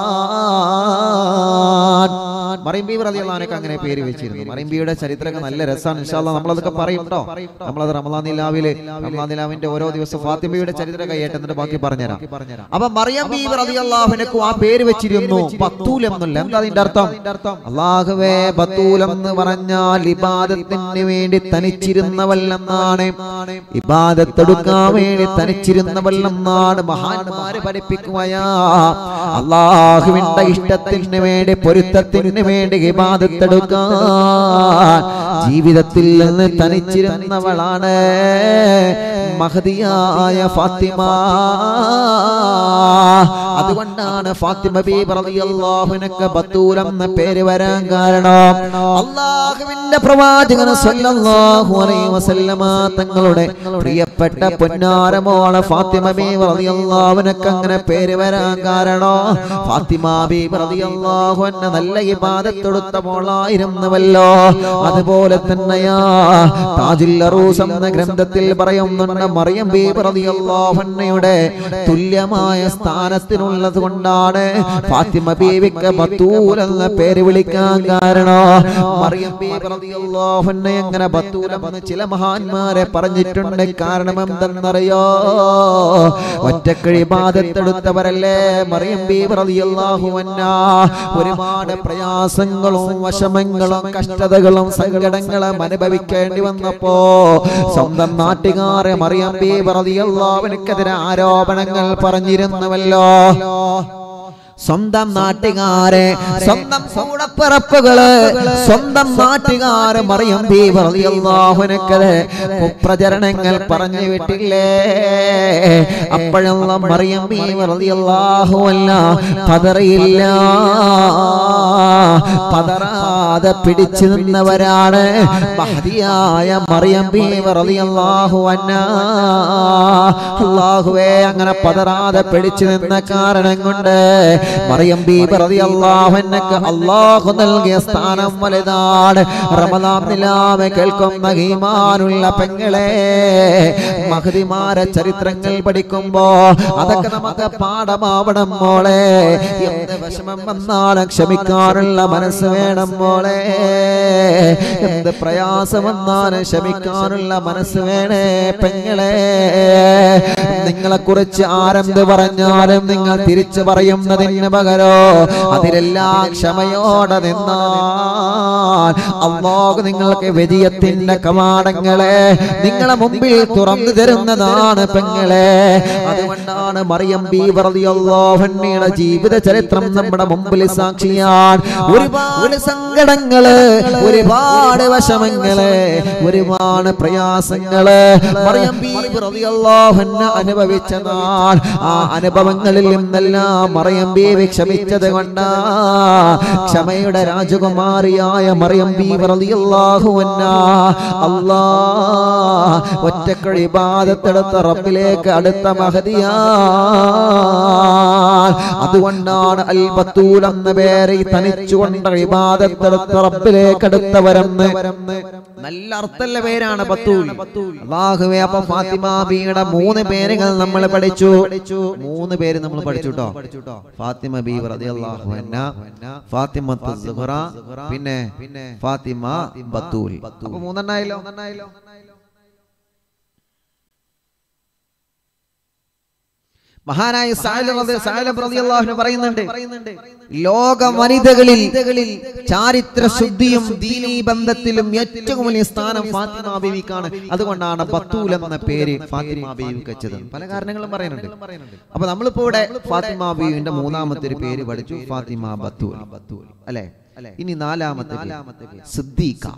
മറിയം ബീബി റളിയല്ലാഹുവിനൊക്കെ അങ്ങനെ പേര് വെച്ചിരുന്നു മറിയം ബീവിയുടെ ചരിത്രമൊക്കെ നല്ല രസമാണ് ഇൻഷാല്ലാ നമ്മളതൊക്കെ പറയും കേട്ടോ നമ്മളത് റമദാൻ നിലാവില് റമദാൻ നിലാവിന്റെ ഓരോ ദിവസം ഫാത്തിമയുടെ ചരിത്രം കയ്യേറ്റ് എന്നിട്ട് ബാക്കി പറഞ്ഞുതരാം അപ്പൊ മറിയം ബീബി റളിയല്ലാഹുവിനൊക്കെ ആ പേര് വെച്ചിരുന്നു ബത്തൂൽ എന്നുള്ള എന്താ അതിന്റെ അർത്ഥം അള്ളാഹുവേ ബത്തൂൽ എന്ന് പറഞ്ഞാൽ ഇബാദത്തിന് വേണ്ടി തനിച്ചിരുന്നവൾ എന്നാണ് ഇബാദത്തെടുക്കാൻ വേണ്ടി തനിച്ചിരുന്നവൾ എന്നാണ് മഹാന്മാര് പഠിപ്പിക്കുകയാ അള്ളാഹുവിന്റെ ഇഷ്ടത്തിന് വേണ്ടി പൊരുത്തത്തിന് വേണ്ടി ഇബാദത്തെടുക്കാൻ ജീവിതത്തിൽ നിന്ന് തനിച്ചിരുന്നവളാണ് മഹദിയായ ഫാത്തിമ അതുകൊണ്ടാണ് ഫാത്തിമ ബീബി റളിയല്ലാഹുവിനൊക്കെ ബത്തൂൽ എന്ന പേര് വരാൻ കാരണം അള്ളാഹുവിന്റെ പ്രവാചകൻ സല്ലല്ലാഹു അലൈഹി വസല്ലമ തങ്ങളുടെ പ്രിയപ്പെട്ട പൊന്നാരമോളെ ഫാത്തിമ ബീബി റളിയല്ലാഹുവിനൊക്കെ അങ്ങനെ പേര് വരാൻ കാരണം ഫാത്തിമ ബീബി റളിയല്ലാഹു അൻഹ നല്ല ഇബാദത്തെടുത്ത മോളായിരുന്നുവല്ലോ അതുപോലെ തന്നെയാ താജുൽ അറൂസ് എന്ന ഗ്രന്ഥത്തിൽ പറയുന്നുണ്ട് മറിയം ബീബി റളിയല്ലാഹു അൻഹയുടെ തുല്യമായ സ്ഥാനത്തിനുള്ള മനസ്സിലുള്ളത് കൊണ്ടാണ് ഫാത്തിമ ബീവിക്ക് ബത്തൂൽ എന്ന പേര് വിളിക്കാൻ കാരണം മറിയം ബീബി റളിയല്ലാഹു അൻഹ എങ്ങനെ ബത്തൂൽ എന്ന് ചില മഹാന്മാരെ പറഞ്ഞിട്ടുണ്ട് കാരണം എന്തെന്നറിയോ ഒറ്റക്കിഴി ബാധത്തെടുത്തവരല്ലേ മറിയം ബീബി റളിയല്ലാഹു അൻഹ ഒരുപാട് പ്രയാസങ്ങളും വിഷമങ്ങളും കഷ്ടതകളും സങ്കടങ്ങളും അനുഭവിക്കേണ്ടി വന്നപ്പോ സ്വന്തം നാട്ടുകാരെ മറിയം ബീബി റളിയല്ലാഹു അൻഹക്കെതിരെ ആരോപണങ്ങൾ പറഞ്ഞിരുന്നുവല്ലോ സ്വന്തം നാട്ടുകാരെ സ്വന്തം കൂടപ്പിറപ്പുകള് സ്വന്തം നാട്ടുകാരെ മറിയം ബീവർക്കത് കുപ്രചരണങ്ങൾ പറഞ്ഞു വിട്ടില്ലേ അപ്പോഴെല്ലാം മറിയം ബീവർഅല്ല പതറിയില്ല പതറാതെ പിടിച്ചു നിന്നവരാണ് മഹതിയായ മറിയം ബീവർഅല്ലാഹു അല്ലാഹുവേ അങ്ങനെ പതറാതെ പിടിച്ചു നിന്ന കാരണം കൊണ്ട് മറിയം ബീബി റളിയല്ലാഹു അൻഹക്ക് അല്ലാഹു നൽകിയ സ്ഥാനം വലുതാണ് റമദാൻ നിലാവ് കേൾക്കുന്ന ഈമാനുള്ള പെങ്ങളെ മഹതിമാരെ ചരിത്രങ്ങൾ പഠിക്കുമ്പോ അതൊക്കെ നമുക്ക് പാഠമാവണം മോളെ എന്ത് വിഷമം വന്നാലും ക്ഷമിക്കാനുള്ള മനസ്സ് വേണം മോളെ എന്ത് പ്രയാസം വന്നാലും ക്ഷമിക്കാനുള്ള മനസ്സ് വേണേ പെങ്ങളെ നിങ്ങളെ കുറിച്ച് ആരെന്ത് പറഞ്ഞാലും നിങ്ങൾ തിരിച്ചു പറയുന്നതിന് പകരോ അതിലെല്ലാം ക്ഷമയോടെ നിന്നാൽ അള്ളാഹു നിങ്ങൾക്ക് വിജയത്തിന്റെ കവാടങ്ങളെ നിങ്ങളെ മുമ്പിൽ തുറന്നു തരുന്നതാണ് പെങ്ങളെ അതുകൊണ്ടാണ് മറിയം ബീവർദിയുടെ ജീവിത ചരിത്രം നമ്മുടെ മുമ്പിൽ സാക്ഷിയാണ് ഒരുപാട് സങ്കടങ്ങള് ഒരുപാട് വിഷമങ്ങള് ഒരുപാട് പ്രയാസങ്ങള് മറിയം ബീവർദിയല്ലാഹുന്ന അനുഭവിച്ച നാൾ ആ അനുഭവങ്ങളിൽ നിന്നെല്ലാം മറിയം ബീവി ക്ഷമിച്ചത് കൊണ്ടാ ക്ഷമയുടെ രാജകുമാരിയായ മറിയം ബീവർദിയല്ലാഹുവന്ന അല്ലാ ഒറ്റക്കഴി ബാധത്തെടുത്ത റബ്ബിലേക്ക് അടുത്ത മഹതിയാ അതുകൊണ്ടാണ് അൽബത്തൂൽ എന്ന പേര് ഈ തനിച്ചുകൊണ്ട് ഇബാദത്തെടുത്ത റബ്ബിലേക്ക് അടുത്തവരെന്ന് നല്ല അർത്ഥമുള്ള പേരാണ് ബത്തൂൽ അള്ളാഹുവേ അപ്പൊ ഫാത്തിമ ബിയുടെ മൂന്ന് പേരുകൾ നമ്മൾ പഠിച്ചു മൂന്ന് പേര് നമ്മൾ പഠിച്ചു കേട്ടോ ഫാത്തിമ ബി റളിയല്ലാഹു അൻഹ ഫാത്തിമ സുഹറ പിന്നെ ഫാത്തിമ ബത്തൂൽ അപ്പൊ മൂന്നെണ്ണായല്ലോ മഹാനായ സാലിം റളി- സാലിം റളിയല്ലാഹു അൻഹു പറയുന്നുണ്ട് ലോക വനിതകളിൽ ചാരിത്ര ശുദ്ധിയും ദീനീ ബന്ധത്തിലും ഏറ്റവും വലിയ സ്ഥാനം ഫാത്തിമ ബീവിക്കാണ് അതുകൊണ്ടാണ് ബത്തൂൽ എന്ന പേര് ഫാത്തിമ ബീവിക്ക് വെച്ചത് പല കാരണങ്ങളും പറയുന്നുണ്ട് അപ്പൊ നമ്മളിപ്പോ ഇവിടെ ഫാത്തിമ ബീവിന്റെ മൂന്നാമത്തെ ഒരു പേര് പഠിച്ചു ഫാത്തിമ ബത്തൂൽ അല്ലെ ഇനി നാലാമത്തെ പേര് സിദ്ദീഖ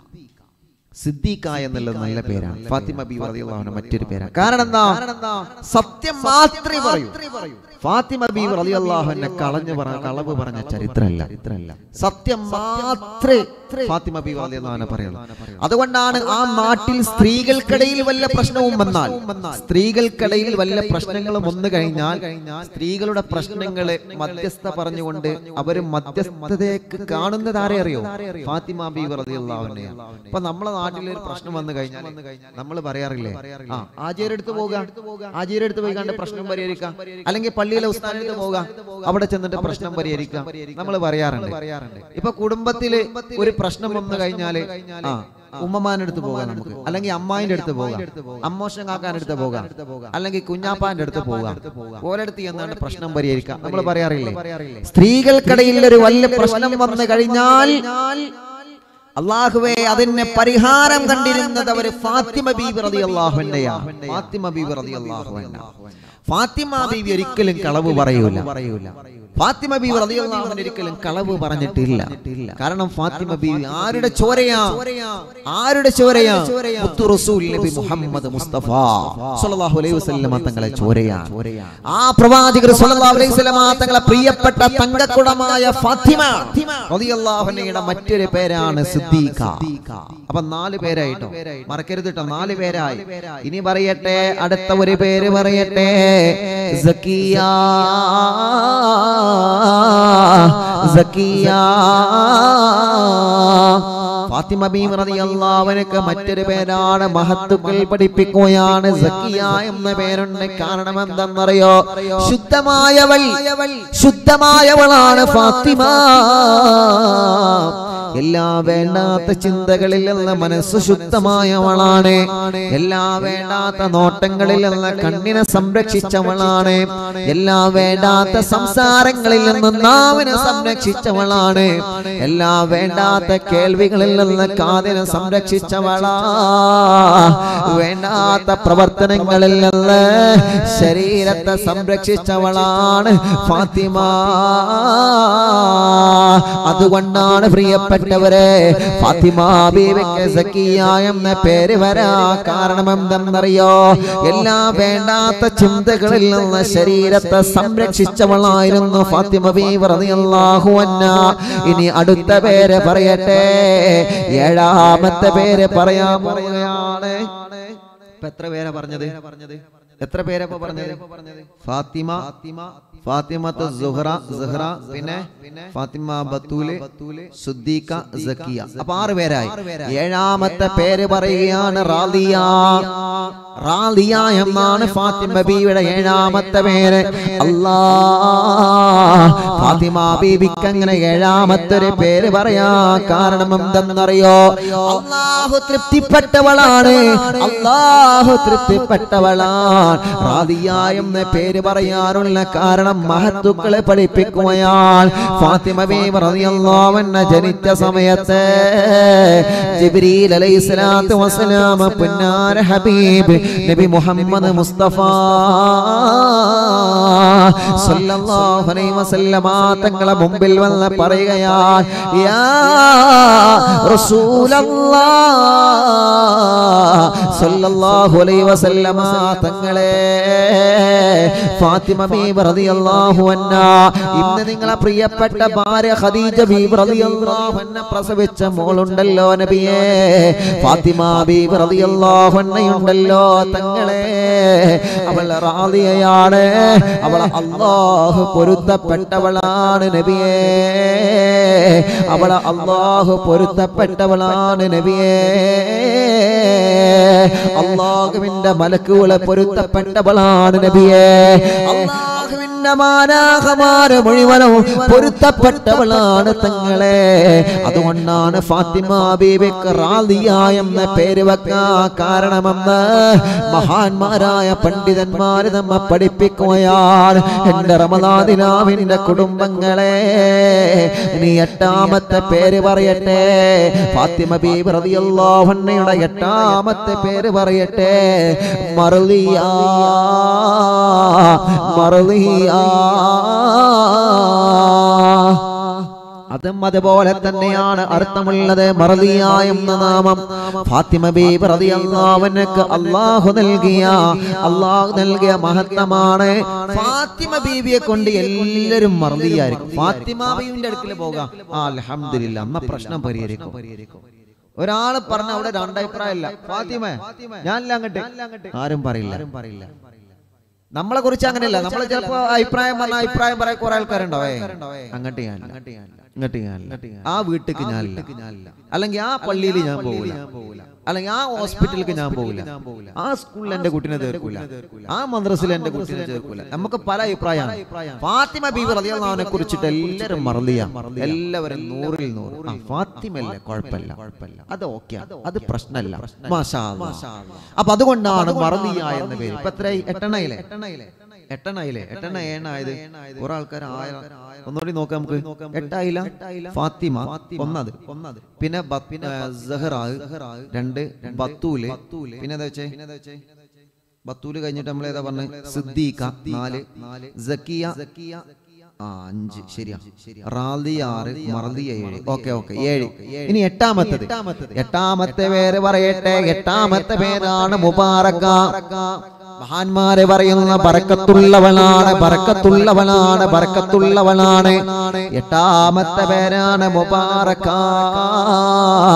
സിദ്ദീഖ എന്നുള്ള നല്ല പേരാണ് ഫാത്തിമ ബി റളിയല്ലാഹുവിന്റെ മറ്റൊരു പേരാണ് കാരണം എന്താ സത്യം മാത്രമേ പറയൂ ഫാത്തിമ ബി റളിയല്ലാഹുവിനെ കളഞ്ഞു പറഞ്ഞ കളവ് പറഞ്ഞ ചരിത്രമല്ല സത്യം മാത്രമേ ഫാത്തിമ ബി റളിയല്ലാഹുവിനെ പറയുള്ളൂ അതുകൊണ്ടാണ് ആ നാട്ടിൽ സ്ത്രീകൾക്കിടയിൽ വല്ല പ്രശ്നവും വന്നാൽ സ്ത്രീകൾക്കിടയിൽ വല്ല പ്രശ്നങ്ങളും വന്നു കഴിഞ്ഞാൽ സ്ത്രീകളുടെ പ്രശ്നങ്ങളെ മധ്യസ്ഥ പറഞ്ഞുകൊണ്ട് അവര് മധ്യസ്ഥതയ്ക്ക് കാണുന്നത് ആരെ അറിയോ ഫാത്തിമ ബി റളിയല്ലാഹുവിനെയാണ് ഇപ്പൊ നമ്മളെ നാട്ടിൽ ഒരു പ്രശ്നം വന്നു കഴിഞ്ഞാൽ നമ്മൾ പറയാറില്ലേ ആ ആചാര്യടുത്ത് പോകുക ആചാര്യടുത്ത് പോയി കണ്ട് പ്രശ്നം പരിഹരിക്കാം അല്ലെങ്കിൽ പള്ളിയിലെ ഉസ്താനടുത്ത് പോകാം അവിടെ ചെന്നിട്ട് പ്രശ്നം പരിഹരിക്കാം നമ്മൾ പറയാറുണ്ട് ഇപ്പൊ കുടുംബത്തില് ഒരു പ്രശ്നം വന്നു കഴിഞ്ഞാല് ആ ഉമ്മമാന്റെ അടുത്ത് പോകാം നമുക്ക് അല്ലെങ്കിൽ അമ്മായിന്റെ അടുത്ത് പോകാം അമ്മോഷൻ കാക്കാന്റെ അടുത്ത് പോകാം അല്ലെങ്കിൽ കുഞ്ഞാപ്പാന്റെ അടുത്ത് പോകാം ഓരോടുത്ത് ചെന്നാണ്ട് പ്രശ്നം പരിഹരിക്കാം നമ്മൾ പറയാറില്ലേ സ്ത്രീകൾക്കിടയിൽ ഒരു വലിയ പ്രശ്നം വന്നു കഴിഞ്ഞാൽ അള്ളാഹുവേ അതിന് പരിഹാരം കണ്ടിരുന്നത് അവര് ഫാത്തിമ ബീബി റളിയല്ലാഹു അൻഹയാണ് ഫാത്തിമ ബീബി റളിയല്ലാഹു അൻഹ ഫാത്തിമ ബീബി ഒരിക്കലും കളവ് പറയൂല പറയൂല ഫാത്തിമ ബീവി റളിയല്ലാഹു അൻഹ ഒരിക്കലും കളവ് പറഞ്ഞിട്ടില്ല കാരണം ഫാത്തിമ ബീവി ആരുടെ ചോരയാ ആരുടെ ചോരയാ മുത്തു റസൂൽ നബി മുഹമ്മദ് മുസ്തഫ സ്വല്ലല്ലാഹു അലൈഹി വസല്ലമ തങ്ങളെ ചോരയാ ആ പ്രവാചകർ സ്വല്ലല്ലാഹു അലൈഹി വസല്ലമ തങ്ങളെ പ്രിയപ്പെട്ട തങ്കക്കുടമായ ഫാത്തിമ റളിയല്ലാഹു അൻഹയുടെ മറ്റൊരു പേരാണ് സിദ്ദീഖ അപ്പൊ നാല് പേരായിട്ടോ മറക്കരുത് കേട്ടോ നാല് പേരായി ഇനി പറയട്ടെ അടുത്ത ഒരു പേര് പറയട്ടെ സക്കിയ സക്കിയ ഫാത്തിമ ബീവി റളിയല്ലാഹുവിനക്ക് മറ്റൊരു പേരാണ് മഹത്തുക്കൾ പഠിപ്പിക്കുകയാണ് സക്കിയ എന്ന പേരുണ്ട് കാരണം എന്തെന്നറിയോ ശുദ്ധമായവൾ ശുദ്ധമായവളാണ് ഫാത്തിമ എല്ലാ വേണ്ടാത്ത ചിന്തകളിൽ നിന്ന് മനസ്സ് ശുദ്ധമായവളാണ് എല്ലാ വേണ്ടാത്ത നോട്ടങ്ങളിൽ നിന്ന് കണ്ണിനെ സംരക്ഷിച്ചവളാണ് എല്ലാ വേണ്ടാത്ത സംസാരങ്ങളിൽ നിന്ന് നാവിനെ സംരക്ഷിച്ചവളാണ് എല്ലാ വേണ്ടാത്ത കേൾവികളിൽ നിന്ന് കാതിനെ സംരക്ഷിച്ചവളാ വേണ്ടാത്ത പ്രവർത്തനങ്ങളിൽ നിന്ന് ശരീരത്തെ സംരക്ഷിച്ചവളാണ് ഫാത്തിമ അതുകൊണ്ടാണ് പ്രിയപ്പെട്ടവരെ ഫാത്തിമ ബീവിക്ക് സക്കിയ എന്ന പേര് വരാ കാരണം എന്തെന്നറിയോ എല്ലാ വേണ്ടാത്ത ചിന്തകളിൽ നിന്ന് ശരീരത്തെ സംരക്ഷിച്ചവളായിരുന്നു ഫാത്തിമ ബീവി റളിയല്ലാഹു അൻഹ ഇനി അടുത്ത പേര് പറയട്ടെ ഏഴാമത്തെ പേര് പറയാൻ പോവുകയാണ് ഇപ്പൊ എത്ര പേരാ പറഞ്ഞത് എത്ര പേരാ ഇപ്പൊ പറഞ്ഞത് ഫാത്തിമ ഫാത്തിമത്ത് സുഹറ സുഹറ പിന്നെ ഫാത്തിമ ബത്തൂല് സുദ്ദീഖ സക്കിയ അപ്പൊ ആറ് പേരായി ഏഴാമത്തെ പേര് പറയുകയാണ് റാദിയ റാദിയ എന്നാണ് ഫാത്തിമ ബീവിയുടെ ഏഴാമത്തെ പേര് അല്ലാ ഫാത്തിമ ബീവിക്ക് അങ്ങനെ ഏഴാമത്തെ ഒരു പേര് പറയാ കാരണം എന്തെന്നറിയോ അള്ളാഹു തൃപ്തിപ്പെട്ടവളാണ് അള്ളാഹു തൃപ്തിപ്പെട്ടവളാണ് റാദിയ എന്ന പേര് പറയാനുള്ള കാരണം മഹത്തുക്കളെ പഠിപ്പിക്കുകയാണ് ഫാത്തിമ ബീവി റളിയല്ലാഹു അൻഹ ജനിച്ച സമയത്ത് ജിബ്രീൽ അലൈഹിസ്സലാത്തു വസ്സലാം പുന്നാര ഹബീബ് നബി മുഹമ്മദ് മുസ്തഫ സല്ലല്ലാഹു അലൈഹി വസല്ലമ തങ്ങളെ മുമ്പിൽ വന്ന് പറയുകയാണ് യാ റസൂലല്ലാഹ് സല്ലല്ലാഹു അലൈഹി വസല്ലമ തങ്ങളെ ഫാത്തിമ ബീബി റളിയല്ലാഹു അൻഹ ഇന്ന് നിങ്ങളെ പ്രിയപ്പെട്ട ഭാര്യ ഖദീജ ബീബി റളിയല്ലാഹു അൻഹ പ്രസവിച്ച മോളുണ്ടല്ലോ നബിയേ ഫാത്തിമ ബീബി റളിയല്ലാഹു അൻഹയുണ്ടല്ലോ തങ്ങളെ അവൾ റാദിയയാണ് അവൾ അള്ളാഹു പൊരുത്തപ്പെട്ടവളാണ് നബിയേ അവൾ അള്ളാഹു പൊരുത്തപ്പെട്ടവളാണ് നബിയേ അള്ളാഹുവിന്റെ മലക്കുകളെ പൊരുത്തപ്പെട്ടവളാണ് നബിയേ അള്ളാഹുവിന്റെ മാനാഹമാര് മുഴുവനും പൊരുത്തപ്പെട്ടവളാണ് തങ്ങളെ അതുകൊണ്ടാണ് ഫാത്തിമ ബീബിക്ക് റാദിയ എന്ന പേര് വെക്കാ കാരണമെന്ന് മഹാന്മാരായ പണ്ഡിതന്മാര് നമ്മെ പഠിപ്പിക്കുകയാണ് എന്റെ റമദാദിനാവിന്റെ കുടുംബങ്ങളെ ഇനി എട്ടാമത്തെ പേര് പറയട്ടെ ഫാത്തിമ ബീബി റളിയല്ലാഹു അൻഹയുടെ എട്ടാമത്തെ പേര് പറയട്ടെ മറലിയ മറലിയ അതും അതുപോലെ തന്നെയാണ് അർത്ഥമുള്ളത് മറലിയ എന്ന നാമം ഫാത്തിമ ബീബി റളിയല്ലാഹുവിനക്ക് അള്ളാഹു നൽകിയ അള്ളാഹു നൽകിയ മഹത്വമാണ് ഫാത്തിമ ബീബിയെ കൊണ്ട് എല്ലാവരും മറലിയായിരിക്കും ഫാത്തിമ ബീവിന്റെ അടുക്കൽ പോകാം ആ അൽഹംദുലില്ലാ അമ്മ പ്രശ്നം പരിഹരിക്കും ഒരാള് പറഞ്ഞ അവിടെ രണ്ടഭിപ്രായമില്ല ഫാത്തിമ ഞാനില്ല അങ്ങോട്ട് ആരും പറയില്ല ആരും പറയില്ല നമ്മളെ കുറിച്ച് അങ്ങനെയല്ല നമ്മൾ ചിലപ്പോ അഭിപ്രായം പറഞ്ഞ അഭിപ്രായം പറയാൻ കുറെ ആൾക്കാരുണ്ടാവേ അങ്ങോട്ട് ഞാൻ ഇങ്ങോട്ട് ഞാൻ ആ വീട്ടിക്ക് ഞാനില്ല അല്ലെങ്കിൽ ആ പള്ളിയിൽ ഞാൻ പോകില്ല അല്ലെങ്കിൽ ആ ഹോസ്പിറ്റലിലേക്ക് ഞാൻ പോകില്ല ആ സ്കൂളിൽ എന്റെ കുട്ടിനെ ചേർക്കൂല ആ മദ്രസിൽ എന്റെ കുട്ടിനെ ചേർക്കൂല നമുക്ക് പല അഭിപ്രായമാണ് ഫാത്തിമ ബീവി റളിയല്ലാഹുവിനെ കുറിച്ചിട്ട് എല്ലാവരും മറലിയ എല്ലാവരും നൂറിൽ നൂറ് ആ, ഫാത്തിമല്ലേ കുഴപ്പമില്ല കുഴപ്പമില്ല അത് ഓക്കെ അത് പ്രശ്നമല്ല മാഷാ അല്ലാ. അപ്പൊ അതുകൊണ്ടാണ് മറലിയ എന്ന പേര് ഇപ്പൊ എത്ര എട്ടെണ്ണയിലെ എട്ടെണ്ണയിലെ എട്ടെണ്ണ ഏണായത് കുറെ ആൾക്കാർ ആയ ഒന്നുകൂടി നോക്കാം നമുക്ക് എട്ടായില്ല ഫാത്തിമ ഒന്നത് ഒന്നത് പിന്നെ ബ- പിന്നെ സഹറാ രണ്ട് ബത്തൂല് പിന്നെ എന്താ വെച്ചേ ബത്തൂല് കഴിഞ്ഞിട്ട് നമ്മൾ ഏതാ പറഞ്ഞത് സിദ്ദീഖ നാല് സക്കിയ ആ അഞ്ച് ശരിയാ റാലിയ ആറ് മറലിയ ഏഴ് ഓക്കെ ഓക്കെ ഏഴ് ഇനി എട്ടാമത്തത് എട്ടാമത്തെ പേര് പറയട്ടെ എട്ടാമത്തെ പേരാണ് മുബാറക്ക മഹാന്മാരെ പറയുന്ന ബറക്കത്തുള്ളവളാണ് ബറക്കത്തുള്ളവളാണ് ബറക്കത്തുള്ളവളാണ് എട്ടാമത്തെ പേരാണ് മുബാറക്ക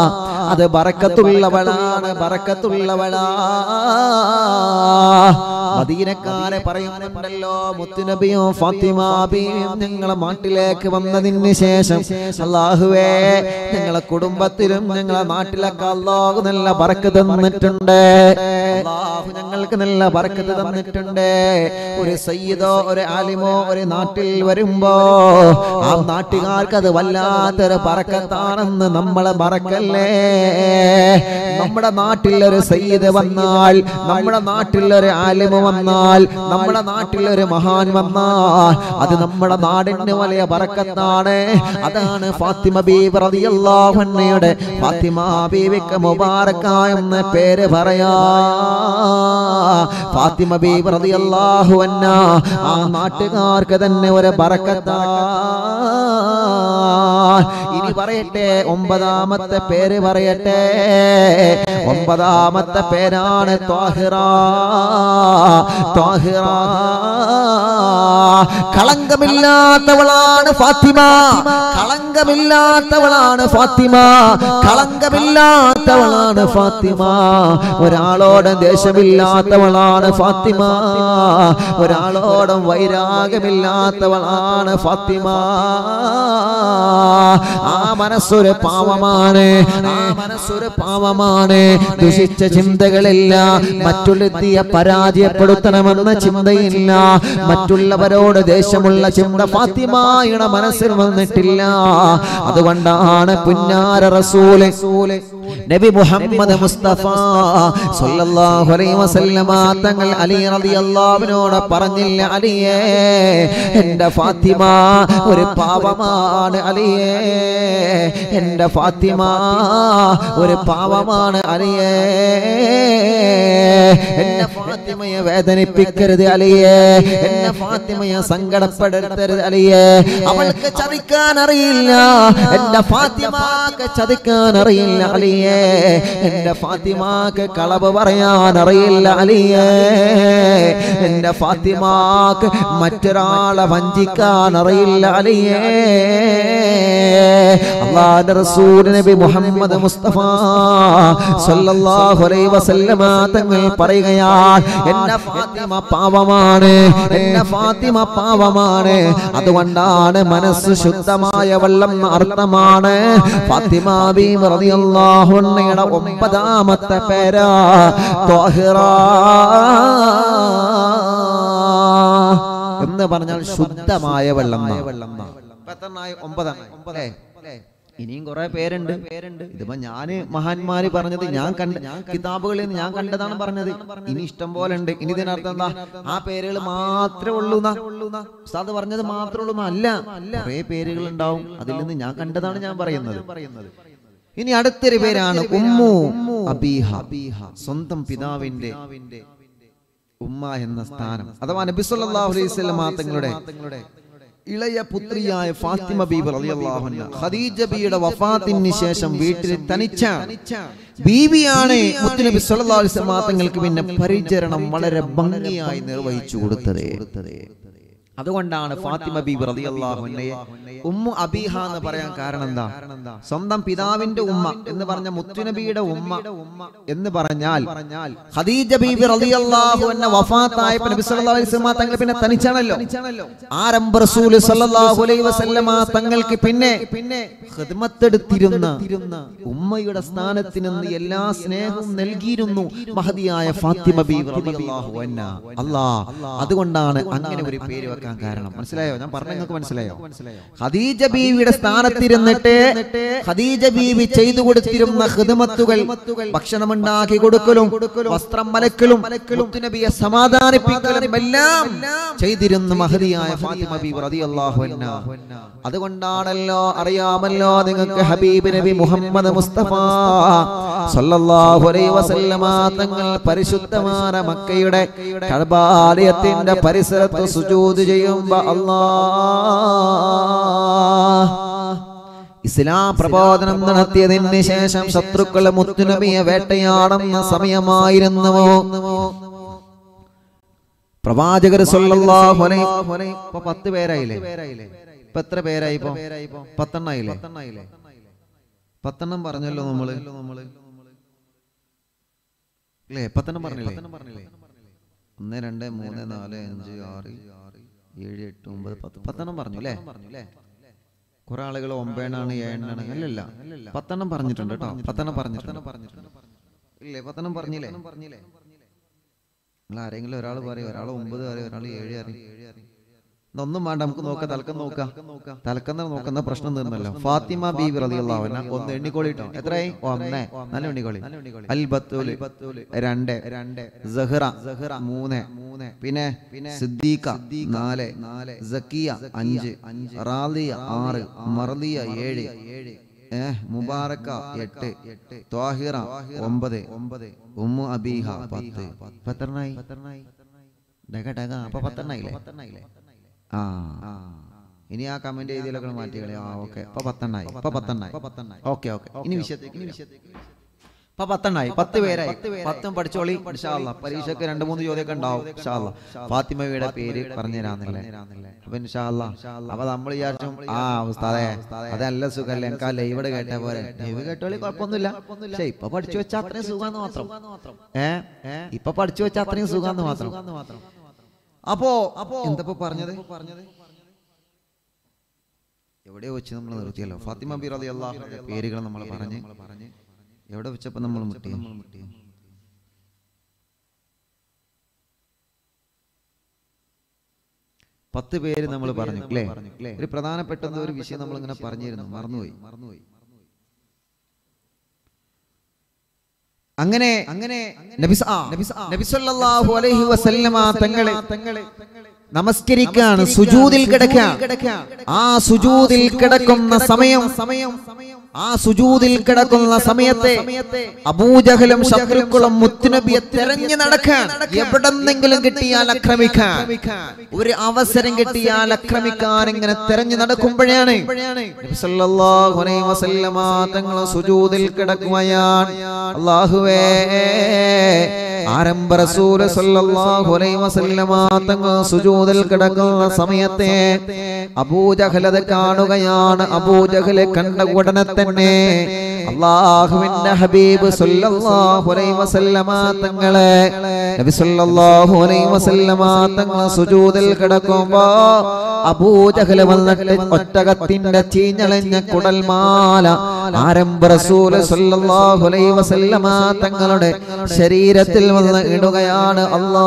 അത് ബറക്കത്തുള്ളവളാണ് ബറക്കത്തുള്ളവളാ മദീനക്കാരെ പറയുന്നുണ്ടല്ലോ മുത്തുനബിയും ഫാത്തിമാബിയും ഞങ്ങളെ നാട്ടിലേക്ക് വന്നതിന് ശേഷം അള്ളാഹുവേ ഞങ്ങളെ കുടുംബത്തിലും ഞങ്ങളെ നാട്ടിലൊക്കെ അള്ളാഹു നല്ല പറക്ക് തന്നിട്ടുണ്ട് അള്ളാഹു ഞങ്ങൾക്ക് നല്ല പറക്കത്ത് തന്നിട്ടുണ്ട് ഒരു സയ്യിദോ ഒരു ആലിമോ ഒരു നാട്ടിൽ വരുമ്പോ ആ നാട്ടുകാർക്ക് അത് വല്ലാത്തൊരു പറക്കത്താണെന്ന് നമ്മളെ മറക്കല്ലേ നമ്മുടെ നാട്ടിൽ ഒരു സയ്യിദ് വന്നാൽ നമ്മുടെ നാട്ടിൽ ഒരു ആലിമ വന്നാൽ നമ്മുടെ നാട്ടിൽ ഒരു മഹാൻ വന്നാൽ അത് നമ്മുടെ നാടിന് വലിയ പറക്കത്താണ് അതാണ് ഫാത്തിമ ബീബി റളിയല്ലാഹു അൻഹയുടെ ഫാത്തിമ ബീവിക്ക് മുബാറക്ക എന്ന പേര് പറയാ ഫാത്തിമ ബീബി റളിയല്ലാഹു അൻഹ ആ നാട്ടുകാർക്ക് തന്നെ ഒരു ബറക്കത്താ ഇനി പറയട്ടെ ഒമ്പതാമത്തെ പേര് പറയട്ടെ ഒമ്പതാമത്തെ പേരാണ് ത്വാഹിറ ത്വാഹിറ കളങ്കമില്ലാത്തവളാണ് ഫാത്തിമ കളങ്കമില്ലാത്തവളാണ് ഫാത്തിമ കളങ്കമില്ലാത്തവളാണ് ഫാത്തിമ ഒരാളോടും ദേഷ്യമില്ലാത്തവളാണ് ഫാത്തിമ ഒരാളോടും വൈരാഗ്യമില്ലാത്തവളാണ് ഫാത്തിമ ആ മനസ്സൊരു പാവമാണ് ആ മനസ്സൊരു പാവമാണ് ദുഷിച്ച ചിന്തകളില്ല മറ്റുള്ളതിയെ പരാജയപ്പെടുത്തണമെന്ന ചിന്തയില്ല മറ്റുള്ളവരോട് ദേഷ്യമുള്ള ചിന്ത ഫാത്തിമായുടെ മനസ്സിൽ വന്നിട്ടില്ല അതുകൊണ്ടാണ് പുന്നാര റസൂല് നബി മുഹമ്മദ് മുസ്തഫ സല്ലല്ലാഹു അലൈഹി വസല്ലമ തങ്ങൾ അലി റളിയല്ലാഹുവിനോട് പറഞ്ഞില്ല അലിയേ എൻ്റെ ഫാത്തിമ ഒരു പാവമാണ് അലിയേ എൻ്റെ ഫാത്തിമ ഒരു പാവമാണ് അലിയേ എന്നെ ഫാത്തിമയെ വേദനിപ്പിക്കരുത് അലിയേ എന്നെ ഫാത്തിമയെ സങ്കടപ്പെടുത്തരുത് അലിയേ അവൾക്ക് ചതിക്കാൻ അറിയില്ല എന്റെ ഫാത്തിമാക്ക് ചതിക്കാൻ അറിയില്ല അലിയേ എന്റെ ഫാത്തിമാക്ക് കളവ് പറയാൻ അറിയില്ല അലിയേ എന്റെ ഫാത്തിമാക്ക് മറ്റൊരാളെ വഞ്ചിക്കാൻ അറിയില്ല അലിയേ അള്ളാഹുവിന്റെ റസൂൽ നബി മുഹമ്മദ് മുസ്തഫ സല്ലല്ലാഹു അലൈഹി വസല്ലമ തങ്ങൾ പറയുകയാണ് എന്റെ ഫാത്തിമ പാവമാണ് എന്റെ ഫാത്തിമ പാവമാണ് അതുകൊണ്ടാണ് മനസ്സ് ശുദ്ധമായ വെള്ളം എന്ന അർത്ഥമാണ് ഫാത്തിമ ബീവി റളിയല്ലാഹു അൻഹയുടെ ഒമ്പതാമത്തെ പേരാ ത്വാഹിറ എന്ന് പറഞ്ഞാൽ ശുദ്ധമായ വെള്ളം എന്നാ. ഇപ്പൊ എത്രണ്ണായി? ഒമ്പതെണ്ണായി. അല്ലേ? ഇനിയും കുറെ പേരുണ്ട് പേരുണ്ട് ഇതിപ്പോ ഞാന് മഹാന്മാര് പറഞ്ഞത് ഞാൻ കണ്ട കിതാബുകളിൽ നിന്ന് ഞാൻ കണ്ടതാണ് പറഞ്ഞത് ഇനി ഇഷ്ടം പോലെ ഉണ്ട് ഇനി ഇതിനർത്ഥം എന്താ ആ പേരുകൾ മാത്രമേ ഉള്ളൂ ഉസ്താദ് പറഞ്ഞത് മാത്രമേ ഉള്ളൂ അല്ല കുറെ പേരുകൾ ഉണ്ടാവും അതിൽ നിന്ന് ഞാൻ കണ്ടതാണ് ഞാൻ പറയുന്നത് ഇനി അടുത്തൊരു പേരാണ് ഉമ്മു അബീഹ സ്വന്തം പിതാവിന്റെ ഉമ്മ എന്ന സ്ഥാനം അഥവാ നബി സല്ലല്ലാഹു അലൈഹി വസല്ലം തങ്ങളുടെ ഇളയ പുത്രിയായ ഫാത്തിമ ബീബി റളിയല്ലാഹു അൻഹ ഖദീജ ബിയുടെ വഫാത്തിന് ശേഷം വീട്ടിൽ തനിച്ച ബീവിയാണ് മുത്തുനബി സല്ലല്ലാഹു അലൈഹി വസല്ലം തങ്ങൾക്ക് പിന്നെ പരിചരണം വളരെ ഭംഗിയായി നിർവഹിച്ചു കൊടുത്തത് അതുകൊണ്ടാണ് ഫാത്തിമ ബീബി റളിയല്ലാഹു അൻഹയെ ഉമ്മു അബീഹ എന്ന് പറയാൻ കാരണം എന്താ സ്വന്തം പിതാവിന്റെ ഉമ്മ എന്ന് പറഞ്ഞ മുത്തുനബിയുടെ ഉമ്മ എന്ന് പറഞ്ഞാൽ ഖദീജ ബീബി റളിയല്ലാഹു അൻഹ വഫാത്തായപ്പോൾ നബി സല്ലല്ലാഹു അലൈഹി വസല്ലം തങ്ങൾ പിന്നെ തനിച്ചാണല്ലോ ആരംഭ റസൂൽ സല്ലല്ലാഹു അലൈഹി വസല്ലമ തങ്ങൾക്ക് പിന്നെ പിന്നെ ഖിദ്മത്തെടുത്തിരുന്ന ഉമ്മയുടെ സ്ഥാനത്ത് നിന്ന് എല്ലാ സ്നേഹവും നൽകിയിരുന്നു മഹതിയായ ഫാത്തിമ ബീബി റളിയല്ലാഹു അൻഹ അല്ലാ അതുകൊണ്ടാണ് അങ്ങനെ ഒരു പേര് വെക്കാൻ കാരണം മനസ്സിലായോ ഞാൻ പറഞ്ഞ നിങ്ങൾക്ക് മനസ്സിലായോ ഖദീജ ബീവിയുടെ സ്ഥാനത്തിരുന്നിട്ട് ഖദീജ ബീവി ചെയ്തു കൊടുത്തിരുന്ന ഹിദമത്തുകൾ ഭക്ഷണം ഉണ്ടാക്കി കൊടുക്കലും വസ്ത്രം മലക്കലും നബിയെ സമാധാനിപ്പിക്കലും എല്ലാം ചെയ്തിരുന്ന മഹതിയായ ഫാത്തിമ ബീവി റളിയല്ലാഹു അൻഹ അതുകൊണ്ടാണല്ലോ അറിയാമല്ലോ നിങ്ങൾക്ക് ഹബീബ് നബി മുഹമ്മദ് മുസ്തഫ സല്ലല്ലാഹു അലൈഹി വസല്ലമ തങ്ങൾ പരിശുദ്ധമായ മക്കയുടെ കഅബാലയത്തിന്റെ പരിസരത്ത് സുജൂദ് ചെയ്യുമ്പോ അല്ലാഹ് ഇസ്ലാം പ്രബോധനം നടത്തിയതിന് ശേഷം ശത്രുക്കളെ മുത്തുനബിയെ വേട്ടയാടുന്ന സമയമായിരുന്നുവോ പ്രവാചകർ സല്ലല്ലാഹു അലൈഹി ഇപ്പൊ പത്ത് പേരായില്ലേ ഇപ്പൊ എത്ര പേരായി ഇപ്പൊ പത്തെണ്ണായില്ലേ പത്തെണ്ണം പറഞ്ഞല്ലോ നമ്മള് അല്ലേ പത്തെണ്ണം പറഞ്ഞില്ലേ ഒന്ന് രണ്ട് മൂന്ന് നാല് അഞ്ച് ആറ് ഏഴ് എട്ട് ഒമ്പത് പത്ത് പത്തെണ്ണം പറഞ്ഞു അല്ലേ കുറെ ആളുകൾ ഒമ്പതെണ്ണാണ് ഏഴെണ്ണാണ് അല്ലല്ല പത്തെണ്ണം പറഞ്ഞിട്ടുണ്ട് കേട്ടോ പത്തെണ്ണം പറഞ്ഞിട്ടുണ്ട് ഇല്ലേ പത്തെണ്ണം പറഞ്ഞില്ലേ നിങ്ങൾ ആരെങ്കിലും ഒരാൾ പറയും ഒരാൾ ഒമ്പത് പറയും ഒരാൾ ഏഴ് അറിയും ഒന്നും വേണ്ട നമുക്ക് നോക്കാം തലക്കം നോക്കാം തലക്കം നോക്കുന്ന പ്രശ്നം തീർന്നല്ലോ ഫാത്തിമ ബീബി റളിയല്ലാഹു അൻഹ ഒന്ന് എണ്ണിക്കോളിട്ടോ എത്രയായി ഒന്ന് നല്ല എണ്ണിക്കോളി അൽ ബത്തൂല് രണ്ട് രണ്ട് സഹറ സഹറ മൂന്ന് മൂന്ന് പിന്നെ പിന്നെ സിദ്ദീഖ നാല് നാല് സക്കിയ അഞ്ച് അഞ്ച് റാലിയ ആറ് മർലിയ ഏഴ് ഏഴ് ഏഹ് മുബാറക്ക എട്ട് എട്ട് ത്വാഹിറ ഒമ്പത് ഒമ്പത് ഉമ്മു അബീഹ പത്ത് പത്തെണ്ണായി പത്തെണ്ണായി ഡക ഡക അപ്പൊ പത്തെണ്ണായില്ലേ പത്തെണ്ണായില്ലേ ആ ഇനി ആ കമന്റ് എഴുതിയൊക്കെ മാറ്റിക്കളി ആ ഓക്കെ ഇപ്പൊ പത്തെണ്ണായി ഇപ്പൊ പത്തെണ്ണായി ഓക്കെ ഓക്കെ ഇനി വിഷയത്തേക്ക് ഇനി വിഷയത്തേക്ക് ഇപ്പൊ പത്തെണ്ണായി പത്ത് പേരായി പത്തും പഠിച്ചോളി ഇൻഷാല്ല പരീക്ഷയ്ക്ക് രണ്ട് മൂന്ന് ചോദ്യമൊക്കെ ഉണ്ടാവും ഇൻഷാല്ല ഫാത്തിമയുടെ പേര് പറഞ്ഞു തരാന്നില്ലേ അപ്പൊ ഇൻഷാല്ല അപ്പൊ നമ്മൾ വിചാരിച്ചു ആ ഉസ്താദേ അതല്ല സുഖല്ലേ എനിക്ക് ആ ലൈവ് കേട്ട പോലെ ലൈവ് കേട്ടോളി കുഴപ്പമൊന്നുമില്ല പക്ഷെ ഇപ്പൊ പഠിച്ചു വെച്ചാൽ അത്രയും സുഖാന്ന് മാത്രം ഏ ഇപ്പൊ പഠിച്ചു വെച്ചാൽ അത്രയും സുഖാന്ന് മാത്രം അപ്പോ അപ്പോ എന്തപ്പോ പറഞ്ഞത് പറഞ്ഞത് എവിടെയോ വെച്ച് നമ്മൾ നിർത്തിയല്ലോ ഫാത്തിമ ബി റതി അള്ളാഹുന്റെ പേരുകൾ നമ്മൾ പറഞ്ഞ് എവിടെ വെച്ചപ്പോ നമ്മൾ മുട്ടി പത്ത് പേര് നമ്മൾ പറഞ്ഞു അല്ലേ ഒരു പ്രധാനപ്പെട്ട എന്തോ ഒരു വിഷയം നമ്മൾ ഇങ്ങനെ പറഞ്ഞിരുന്നു മറന്നുപോയി മറന്നുപോയി അങ്ങനെ അങ്ങനെ നബിസ് ആ നബി സല്ലല്ലാഹു അലൈഹി വസല്ലമ തങ്ങളെ തങ്ങളെ നമസ്കരിക്കാണ് സുജൂദിൽ കിടക്കുക ആ സുജൂദിൽ കിടക്കുന്ന സമയം സമയം ആ സുജൂദിൽ കിടക്കുന്ന സമയത്തെ അബൂജഹലും ശത്രുക്കളും മുത്തുനബിയെ തെരഞ്ഞു നടക്കാൻ എവിടെന്നെങ്കിലും കിട്ടിയാൽ ആക്രമിക്കാൻ ഒരു അവസരം കിട്ടിയാൽ ആക്രമിക്കാൻ ഇങ്ങനെ തെരഞ്ഞു നടക്കുമ്പോഴാണ് നബി സല്ലല്ലാഹു അലൈഹി വസല്ലമ തങ്ങൾ സുജൂദിൽ കിടക്കുകയാണ് അല്ലാഹുവേ ആരംഭ റസൂല് സല്ലല്ലാഹു അലൈഹി വസല്ലമ തങ്ങൾ സുജൂദിൽ കിടക്കുന്ന സമയത്തെ അബൂജഹലത് കാണുകയാണ് അബൂജഹല് കണ്ട ഉടനെ തന്നെ അള്ളാഹുവിന്റെ ഹബീബ് സല്ലല്ലാഹു അലൈഹി വസല്ലമ തങ്ങളെ നബി സല്ലല്ലാഹു അലൈഹി വസല്ലമ തങ്ങൾ സുജൂദിൽ കിടക്കുമ്പോ അബൂജഹല് വന്നിട്ട് ഒറ്റകത്തിന്റെ ചീഞ്ഞളഞ്ഞ കുടൽമാല ആരംഭ റസൂല് സല്ലല്ലാഹു അലൈഹി വസല്ലമ തങ്ങളുടെ ശരീരത്തിൽ വന്ന് ഇടുകയാണ് അല്ലാ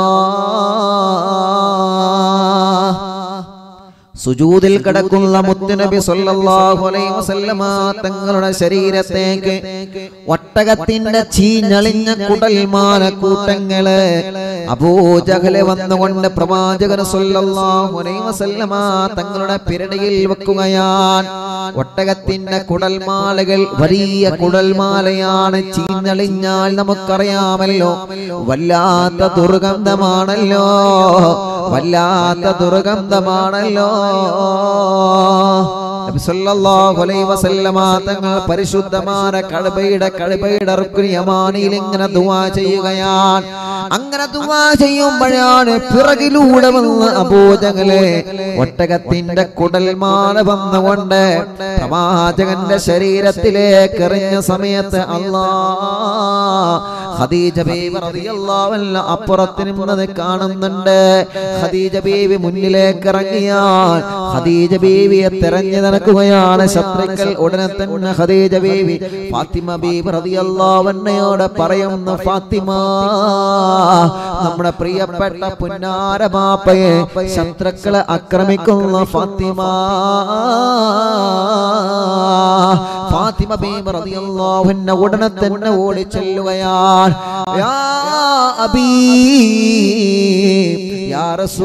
സുജൂദിൽ കിടക്കുന്ന മുത്തുനബി സല്ലല്ലാഹു അലൈഹി വസല്ലമ തങ്ങളുടെ ശരീരത്തേക്ക് ഒട്ടകത്തിന്റെ ചീഞ്ഞളിഞ്ഞ കുടൽമാല കൂട്ടങ്ങള് അബൂജഹല് വന്നുകൊണ്ട് പ്രവാചകൻ സല്ലല്ലാഹു അലൈഹി വസല്ലമ തങ്ങളുടെ പിരടിയിൽ വെക്കുകയാണ് ഒട്ടകത്തിന്റെ കുടൽമാലകൾ വലിയ കുടൽമാലയാണ് ചീഞ്ഞളിഞ്ഞാൽ നമുക്കറിയാമല്ലോ വല്ലാത്ത ദുർഗന്ധമാണല്ലോ വല്ലാത്ത ദുർഗന്ധമാണല്ലോ നബി സല്ലല്ലാഹു അലൈഹി വസല്ലമ തങ്ങൾ പരിശുദ്ധമായ കഅബയുടെ കഅബയുടെ റുക്നി യമാനിയിൽ ഇങ്ങനെ ദുആ ചെയ്യുകയാണ് അങ്ങനെ ദുആ ചെയ്യുമ്പോഴാണ് പിറകിലൂടെ വന്ന് അബൂജഹലെ ഒട്ടകത്തിന്റെ കുടൽമാല വന്നുകൊണ്ട് പ്രവാചകന്റെ ശരീരത്തിലേക്ക് എറിഞ്ഞ സമയത്ത് അല്ലാ ഖദീജ ബീവി റളിയല്ലാഹു അൻഹ അപ്പുറത്ത് നിന്നത് കാണുന്നുണ്ട് ഖദീജ ബീവി മുന്നിലേക്ക് ഇറങ്ങിയാൽ ഖദീജ ബീവിയെ തെരഞ്ഞു നടക്കുകയാണ് ശത്രുക്കൾ ഉടനെ തന്നെ ഖദീജ ബീവി ഫാത്തിമ ബീവി റളിയല്ലാഹു അൻഹയോട് പറയുന്നു ഫാത്തിമ നമ്മുടെ പ്രിയപ്പെട്ട പുന്നാര ബാപ്പയെ ശത്രുക്കളെ ആക്രമിക്കുന്ന ഫാത്തിമ ഫാത്തിമ ബീവി റളിയല്ലാഹു അൻഹ ഉടനെ തന്നെ ഓടി ചെല്ലുകയാണ് യാ അബീ യാ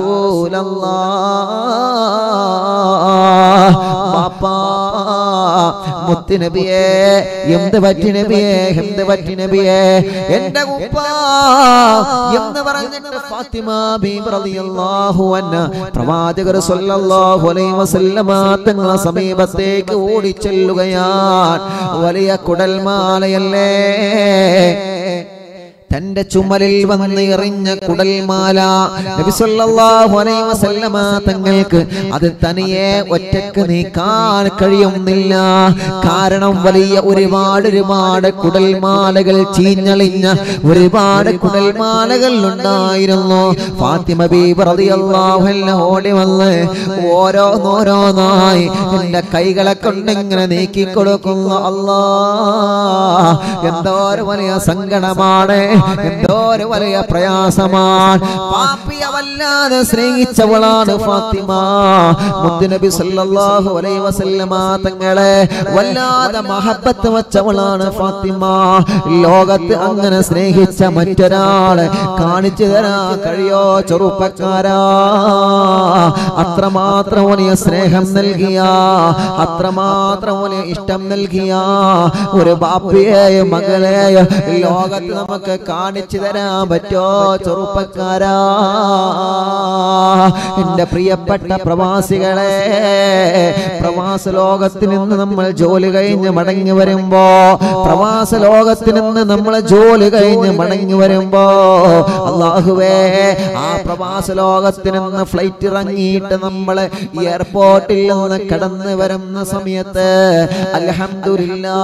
റസൂലല്ലാഹ് ബാപ്പാ മുത്ത് നബിയേ എന്ത് പറ്റി നബിയേ എന്ത് പറ്റി നബിയേ എന്റെ ഉപ്പ എന്ന് പറഞ്ഞിട്ട് ഫാത്തിമ ബീബി റളിയല്ലാഹു അൻഹ പ്രവാചകർ സല്ലല്ലാഹു അലൈഹി വസല്ലമ തങ്ങളെ സമീപത്തേക്ക് ഓടിച്ചെല്ലുകയാണ് വലിയ കുടൽമാലയല്ലേ തന്റെ തന്റെ ചുമലിൽ വന്ന് എറിഞ്ഞ കുടൽമാല നബി സല്ലല്ലാഹു അലൈഹി വസല്ലമ തങ്ങൾക്ക് അത് തനിയെ ഒറ്റക്ക് നീക്കാൻ കഴിയുന്നില്ല കാരണം വലിയ ഒരുപാട് ഒരുപാട് കുടൽമാലകൾ ചീഞ്ഞളിഞ്ഞ ഒരുപാട് കുടൽമാലകൾ ഉണ്ടായിരുന്നു ഫാത്തിമ ബീബി റളിയല്ലാഹു അൻഹ ഓടി വന്ന് ഓരോന്നോരോന്നായി എന്റെ കൈകളെ കൊണ്ട് ഇങ്ങനെ നീക്കി കൊടുക്കുന്നു അല്ലാ എന്തോ ഒരു വലിയ സങ്കടമാണ് എന്തോ ഒരു വലിയ പ്രയാസമാണ് പാപ്പിയെ വല്ലാതെ സ്നേഹിച്ചവളാണ് ഫാത്തിമ മുത്തുനബി സല്ലല്ലാഹു അലൈഹി വസല്ലമ തങ്ങളെ വല്ലാതെ മഹബത്ത് വച്ചവളാണ് ഫാത്തിമ ലോകത്ത് അങ്ങനെ സ്നേഹിച്ച മറ്റൊരാളെ കാണിച്ചു തരാൻ കഴിയോ ചെറുപ്പക്കാരാ അത്രമാത്രം വലിയ സ്നേഹം നൽകിയ അത്രമാത്രം വലിയ ഇഷ്ടം നൽകിയ ഒരു ബാപ്പയെയും മകളെയും ലോകത്ത് നമുക്ക് കാണിച്ചു തരാൻ പറ്റോ ചെറുപ്പക്കാരാ എന്റെ പ്രിയപ്പെട്ട പ്രവാസികളെ പ്രവാസ ലോകത്തിൽ നിന്ന് നമ്മൾ ജോലി കഴിഞ്ഞ് മടങ്ങി വരുമ്പോ പ്രവാസ ലോകത്തിൽ നിന്ന് നമ്മൾ ജോലി കഴിഞ്ഞ് മടങ്ങി വരുമ്പോ അള്ളാഹുവേ ആ പ്രവാസ ലോകത്തിൽ നിന്ന് ഫ്ലൈറ്റ് ഇറങ്ങിയിട്ട് നമ്മൾ എയർപോർട്ടിൽ നിന്ന് കടന്നു വരുന്ന സമയത്ത് അൽഹംദുലില്ലാ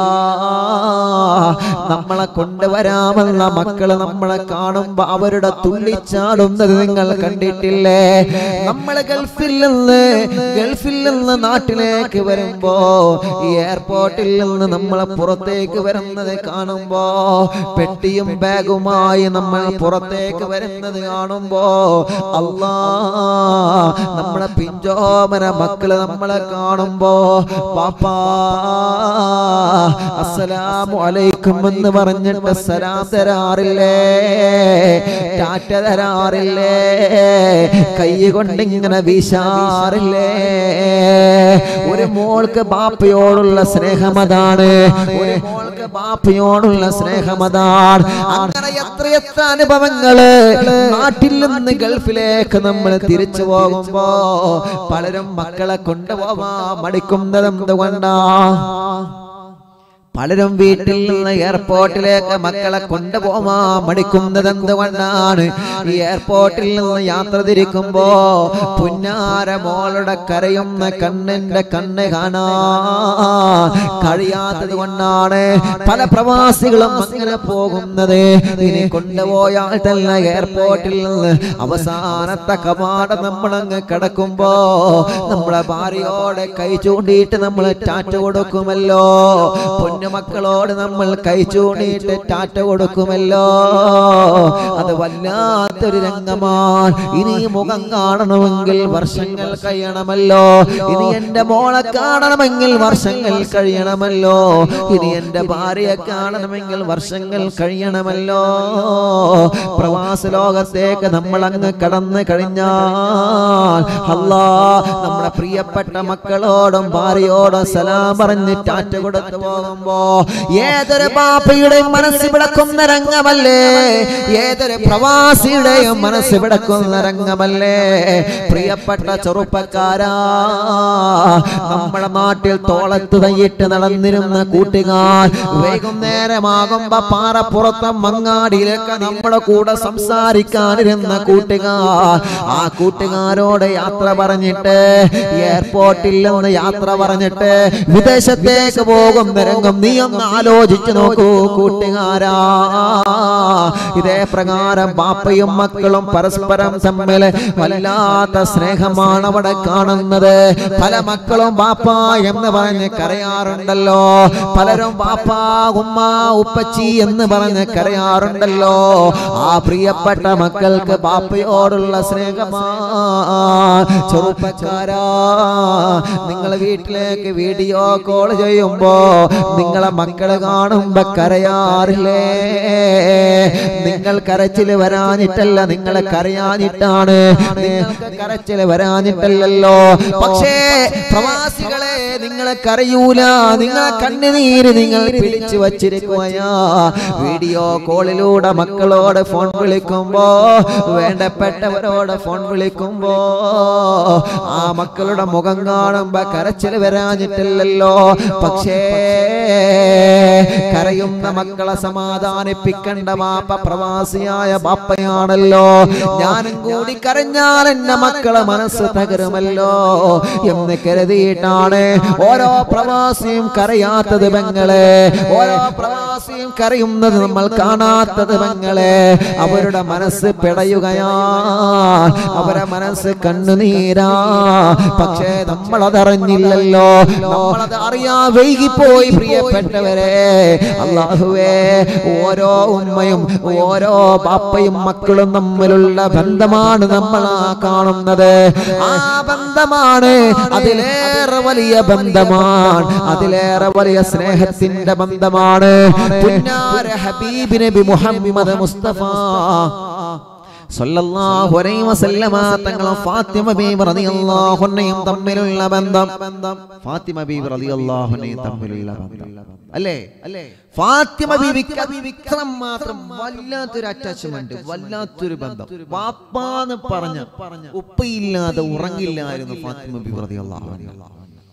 നമ്മളെ കൊണ്ടുവരാമെന്ന മക്കള് നമ്മളെ കാണുമ്പോ അവരുടെ തുള്ളിച്ചാടുന്നത് നിങ്ങൾ കണ്ടിട്ടില്ലേ നമ്മള് ഗൾഫിൽ നിന്ന് ഗൾഫിൽ നിന്ന് നാട്ടിലേക്ക് വരുമ്പോ ഈ എയർപോർട്ടിൽ നിന്ന് നമ്മളെ പുറത്തേക്ക് വരുന്നത് കാണുമ്പോ പെട്ടിയും ബാഗുമായി നമ്മൾ പുറത്തേക്ക് വരുന്നത് കാണുമ്പോ അല്ലാ നമ്മളെ പിഞ്ചോമന മക്കള് നമ്മളെ കാണുമ്പോ പാപ്പാ അസ്സലാമു അലൈക്കും എന്ന് പറഞ്ഞിട്ട് സലാം തരാറില്ലേ ടാറ്റ തരാറില്ലേ കൈ കൊണ്ട് ഇങ്ങനെ വീശാറില്ലേ ഒരു മോൾക്ക് ബാപ്പയോടുള്ള സ്നേഹമതാണ് ഒരു മോൾക്ക് ബാപ്പയോടുള്ള സ്നേഹമതാണ് അങ്ങനെ എത്രയെത്ര അനുഭവങ്ങള് നാട്ടിൽ നിന്ന് ഗൾഫിലേക്ക് നമ്മൾ തിരിച്ചു പോകുമ്പോ പലരും മക്കളെ കൊണ്ടുപോവാൻ മടിക്കുന്നത് എന്തുകൊണ്ടാ പലരും വീട്ടിൽ നിന്ന് എയർപോർട്ടിലേക്ക് മക്കളെ കൊണ്ടുപോകാൻ മടിക്കുന്നത് എന്തുകൊണ്ടാണ് ഈ എയർപോർട്ടിൽ നിന്ന് യാത്ര തിരിക്കുമ്പോ പുന്നാര മോളുടെ കരയുന്ന കണ്ണിന്റെ കണ്ണ് കാണാ കഴിയാത്തത് കൊണ്ടാണ് പല പ്രവാസികളും അങ്ങനെ പോകുന്നത് ഇനി കൊണ്ടുപോയാൽ തന്നെ എയർപോർട്ടിൽ നിന്ന് അവസാനത്തെ കവാടം നമ്മളങ്ങ് കിടക്കുമ്പോ നമ്മളെ ഭാര്യയോടെ കൈ ചൂണ്ടിയിട്ട് നമ്മൾ ടാറ്റ കൊടുക്കുമല്ലോ പൊന്നു മക്കളോട് നമ്മൾ കൈ ചൂണ്ടിയിട്ട് ടാറ്റ കൊടുക്കുമല്ലോ അത് വല്ലാത്തൊരു രംഗമാണ് ഇനി ഈ മുഖം കാണണമെങ്കിൽ വർഷങ്ങൾ കഴിയണമല്ലോ ഇനി എന്റെ മോളെ കാണണമെങ്കിൽ വർഷങ്ങൾ കഴിയണമല്ലോ ഇനി എന്റെ ഭാര്യയെ കാണണമെങ്കിൽ വർഷങ്ങൾ കഴിയണമല്ലോ പ്രവാസ ലോകത്തേക്ക് നമ്മൾ അങ്ങ് കടന്നു കഴിഞ്ഞാൽ അല്ലാ നമ്മുടെ പ്രിയപ്പെട്ട മക്കളോടും ഭാര്യയോടും സലാം പറഞ്ഞ് ടാറ്റ കൊടുത്തു പോകുമ്പോ ഏതൊരു ബാപ്പയുടെയും മനസ്സ് വിടക്കുന്ന രംഗമല്ലേ ഏതൊരു പ്രവാസിയുടെയും മനസ്സ് വിടക്കുന്ന രംഗമല്ലേ പ്രിയപ്പെട്ട ചെറുപ്പക്കാരാ നമ്മുടെ നാട്ടിൽ തോളത്ത് തയ്യിട്ട് നടന്നിരുന്ന കൂട്ടുകാർ വൈകുന്നേരമാകുമ്പോ പാറപ്പുറത്തെ മങ്ങാടിയിലൊക്കെ നമ്മുടെ കൂടെ സംസാരിക്കാനിരുന്ന കൂട്ടുകാർ ആ കൂട്ടുകാരോട് യാത്ര പറഞ്ഞിട്ട് എയർപോർട്ടിൽ നിന്ന് യാത്ര പറഞ്ഞിട്ട് വിദേശത്തേക്ക് പോകുന്ന രംഗം നീ ഒന്ന് ആലോചിച്ചു നോക്കൂ കൂട്ടുകാരാ ഇതേ പ്രകാരം ബാപ്പയും മക്കളും പരസ്പരം തമ്മിൽ വല്ലാത്ത സ്നേഹമാണ് അവിടെ കാണുന്നത് പല മക്കളും ബാപ്പ എന്ന് പറഞ്ഞ് കരയാറുണ്ടല്ലോ പലരും ബാപ്പ ഉമ്മ ഉപ്പച്ചി എന്ന് പറഞ്ഞ് കരയാറുണ്ടല്ലോ ആ പ്രിയപ്പെട്ട മക്കൾക്ക് ബാപ്പയോടുള്ള സ്നേഹമാ ചെറുപ്പക്കാരാ നിങ്ങൾ വീട്ടിലേക്ക് വീഡിയോ കോൾ ചെയ്യുമ്പോ നിങ്ങളെ മക്കള് കാണുമ്പോ കരയാറില്ലേ നിങ്ങൾ കരച്ചില് വരാനിട്ടല്ല നിങ്ങളെ കരയാനിട്ടാണ് നിങ്ങൾക്ക് കരച്ചില് വരാനിട്ടല്ലല്ലോ പക്ഷേ പ്രവാസികളെ നിങ്ങളെ കരയൂല നിങ്ങളെ കണ്ണുനീര് നിങ്ങൾ പിടിച്ചു വച്ചിരിക്കുകയാ വീഡിയോ കോളിലൂടെ മക്കളോട് ഫോൺ വിളിക്കുമ്പോ വേണ്ടപ്പെട്ടവരോട് ഫോൺ വിളിക്കുമ്പോ ആ മക്കളുടെ മുഖം കാണുമ്പോ കരച്ചില് വരാനിട്ടില്ലല്ലോ പക്ഷേ കരയുന്ന മക്കളെ സമാധാനിപ്പിക്കണ്ട മാപ്പ പ്രവാസിയായ ബാപ്പയാണല്ലോ ഞാനും കൂടി കരഞ്ഞാൽ എന്റെ മക്കളെ മനസ്സ് തകരുമല്ലോ എന്ന് കരുതിയിട്ടാണ് ഓരോ പ്രവാസിയും കരയാത്തത് പെങ്ങളെ ഓരോ പ്രവാസിയും കരയുന്നത് നമ്മൾ കാണാത്തത് പെങ്ങളെ അവരുടെ മനസ്സ് പിടയുകയാ അവരെ മനസ്സ് കണ്ണുനീരാ പക്ഷേ നമ്മളതറിഞ്ഞില്ലല്ലോ നമ്മളത് അറിയാ വൈകിപ്പോയി പ്രിയപ്പെട്ടവരെ അള്ളാഹുവേ ഓരോ ഉമ്മയും ഓരോ പാപ്പയും മക്കളും തമ്മിലുള്ള ബന്ധമാണ് നമ്മൾ ആ കാണുന്നത് ആ ബന്ധമാണ് അതിലേറെ വലിയ ബന്ധമാണ് അതിലേറെ വലിയ സ്നേഹത്തിന്റെ ബന്ധമാണ് പുന്നാര ഹബീബ് നബി മുഹമ്മദ് മുസ്തഫ സല്ലല്ലാഹു അലൈഹി വസല്ലമ തങ്ങളും ഫാത്തിമ ബീവി റളിയല്ലാഹു അൻഹയും തമ്മിലുള്ള ബന്ധം ഫാത്തിമ ബീവി റളിയല്ലാഹു അൻഹയും തമ്മിലുള്ള ബന്ധം അല്ലേ അല്ലേ ഫാത്തിമ ബീവിക്ക് അത്രയും മാത്രം വല്ലാത്തൊരു അറ്റാച്ച്മെന്റ് വല്ലാത്തൊരു ബന്ധം വാപ്പാന്ന് പറഞ്ഞ ഉപ്പയില്ലാതെ ഉറങ്ങില്ലായിരുന്നു ഫാത്തിമ ബീവി റളിയല്ലാഹു അൻഹ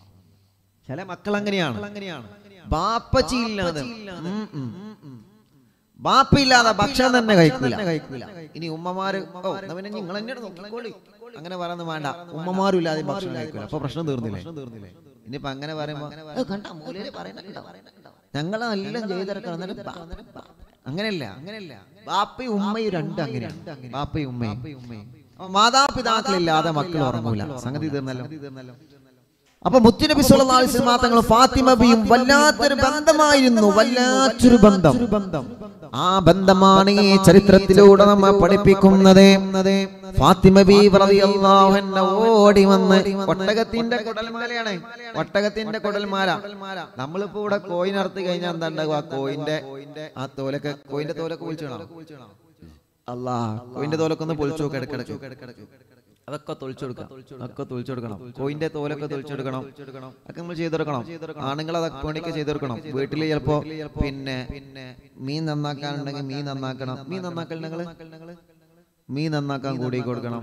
ചില മക്കൾ അങ്ങനെയാണ് ബാപ്പച്ചി ഇല്ലാതെ ഉം, ഉം. ബാപ്പയില്ലാതെ ഭക്ഷണം തന്നെ കഴിക്കില്ല ഇനി ഉമ്മമാര് ഓ എന്നാ പിന്നെ നിങ്ങൾ തന്നെ നോക്കിക്കോളി അങ്ങനെ പറയുന്നത് വേണ്ട ഉമ്മമാരും ഇല്ലാതെ ഭക്ഷണം കഴിക്കില്ല അപ്പൊ പ്രശ്നം തീർന്നില്ലേ ഇനിയിപ്പൊ അങ്ങനെ പറയുമ്പോ "ഏ, കണ്ടാ മൂലയില് പറയുന്ന കണ്ടോ? ഞങ്ങള് എല്ലാം ചെയ്തെടുക്കണം എന്നിട്ട് ബാ- ബാ- അങ്ങനെയല്ല അങ്ങനെയല്ല ബാപ്പയും ഉമ്മയും രണ്ടും അങ്ങനെയാണ് ബാപ്പയും ഉമ്മയും അപ്പൊ മാതാപിതാക്കളില്ലാതെ മക്കൾ ഉറങ്ങൂല സംഗതി തീർന്നല്ലോ അപ്പൊ മുത്തുനബി സല്ലല്ലാഹു അലൈഹി വസല്ലം തങ്ങൾ ഫാത്തിമ ബിയും വല്ലാത്തൊരു ബന്ധമായിരുന്നു വല്ലാത്തൊരു ബന്ധം ആ ബന്ധമാണ് ഈ ചരിത്രത്തിലൂടെ നമ്മെ പഠിപ്പിക്കുന്നത് ഫാത്തിമ ബി റളിയല്ലാഹു അൻഹ ഓടി വന്ന് ഒട്ടകത്തിന്റെ കുടൽമാലയാണ് ഒട്ടകത്തിന്റെ കുടൽമാല നമ്മളിപ്പോ ഇവിടെ കോയിൻ അറുത്ത് കഴിഞ്ഞാൽ എന്താ ഉണ്ടാവുക കോയിന്റെ ആ തോലൊക്കെ കോയിന്റെ തോലൊക്കെ പൊളിച്ചോ അല്ലാ കോയിന്റെ തോലൊക്കെ ഒന്ന് പൊളിച്ചു നോക്ക് ഇടക്കിടക്ക് അതൊക്കെ തൊളിച്ചെടുക്കാം അതൊക്കെ തൊളിച്ചെടുക്കണം കോയിന്റെ തോലൊക്കെ തൊളിച്ചെടുക്കണം അതൊക്കെ നമ്മൾ ചെയ്തെടുക്കണം ആണുങ്ങൾ അതൊക്കെ പണിയൊക്കെ ചെയ്തെടുക്കണം വീട്ടിൽ ചിലപ്പോ പിന്നെ പിന്നെ മീൻ നന്നാക്കാനുണ്ടെങ്കിൽ മീൻ നന്നാക്കണം മീൻ നന്നാക്കൽ നിങ്ങള് മീൻ നന്നാക്കാൻ കൂടി കൊടുക്കണം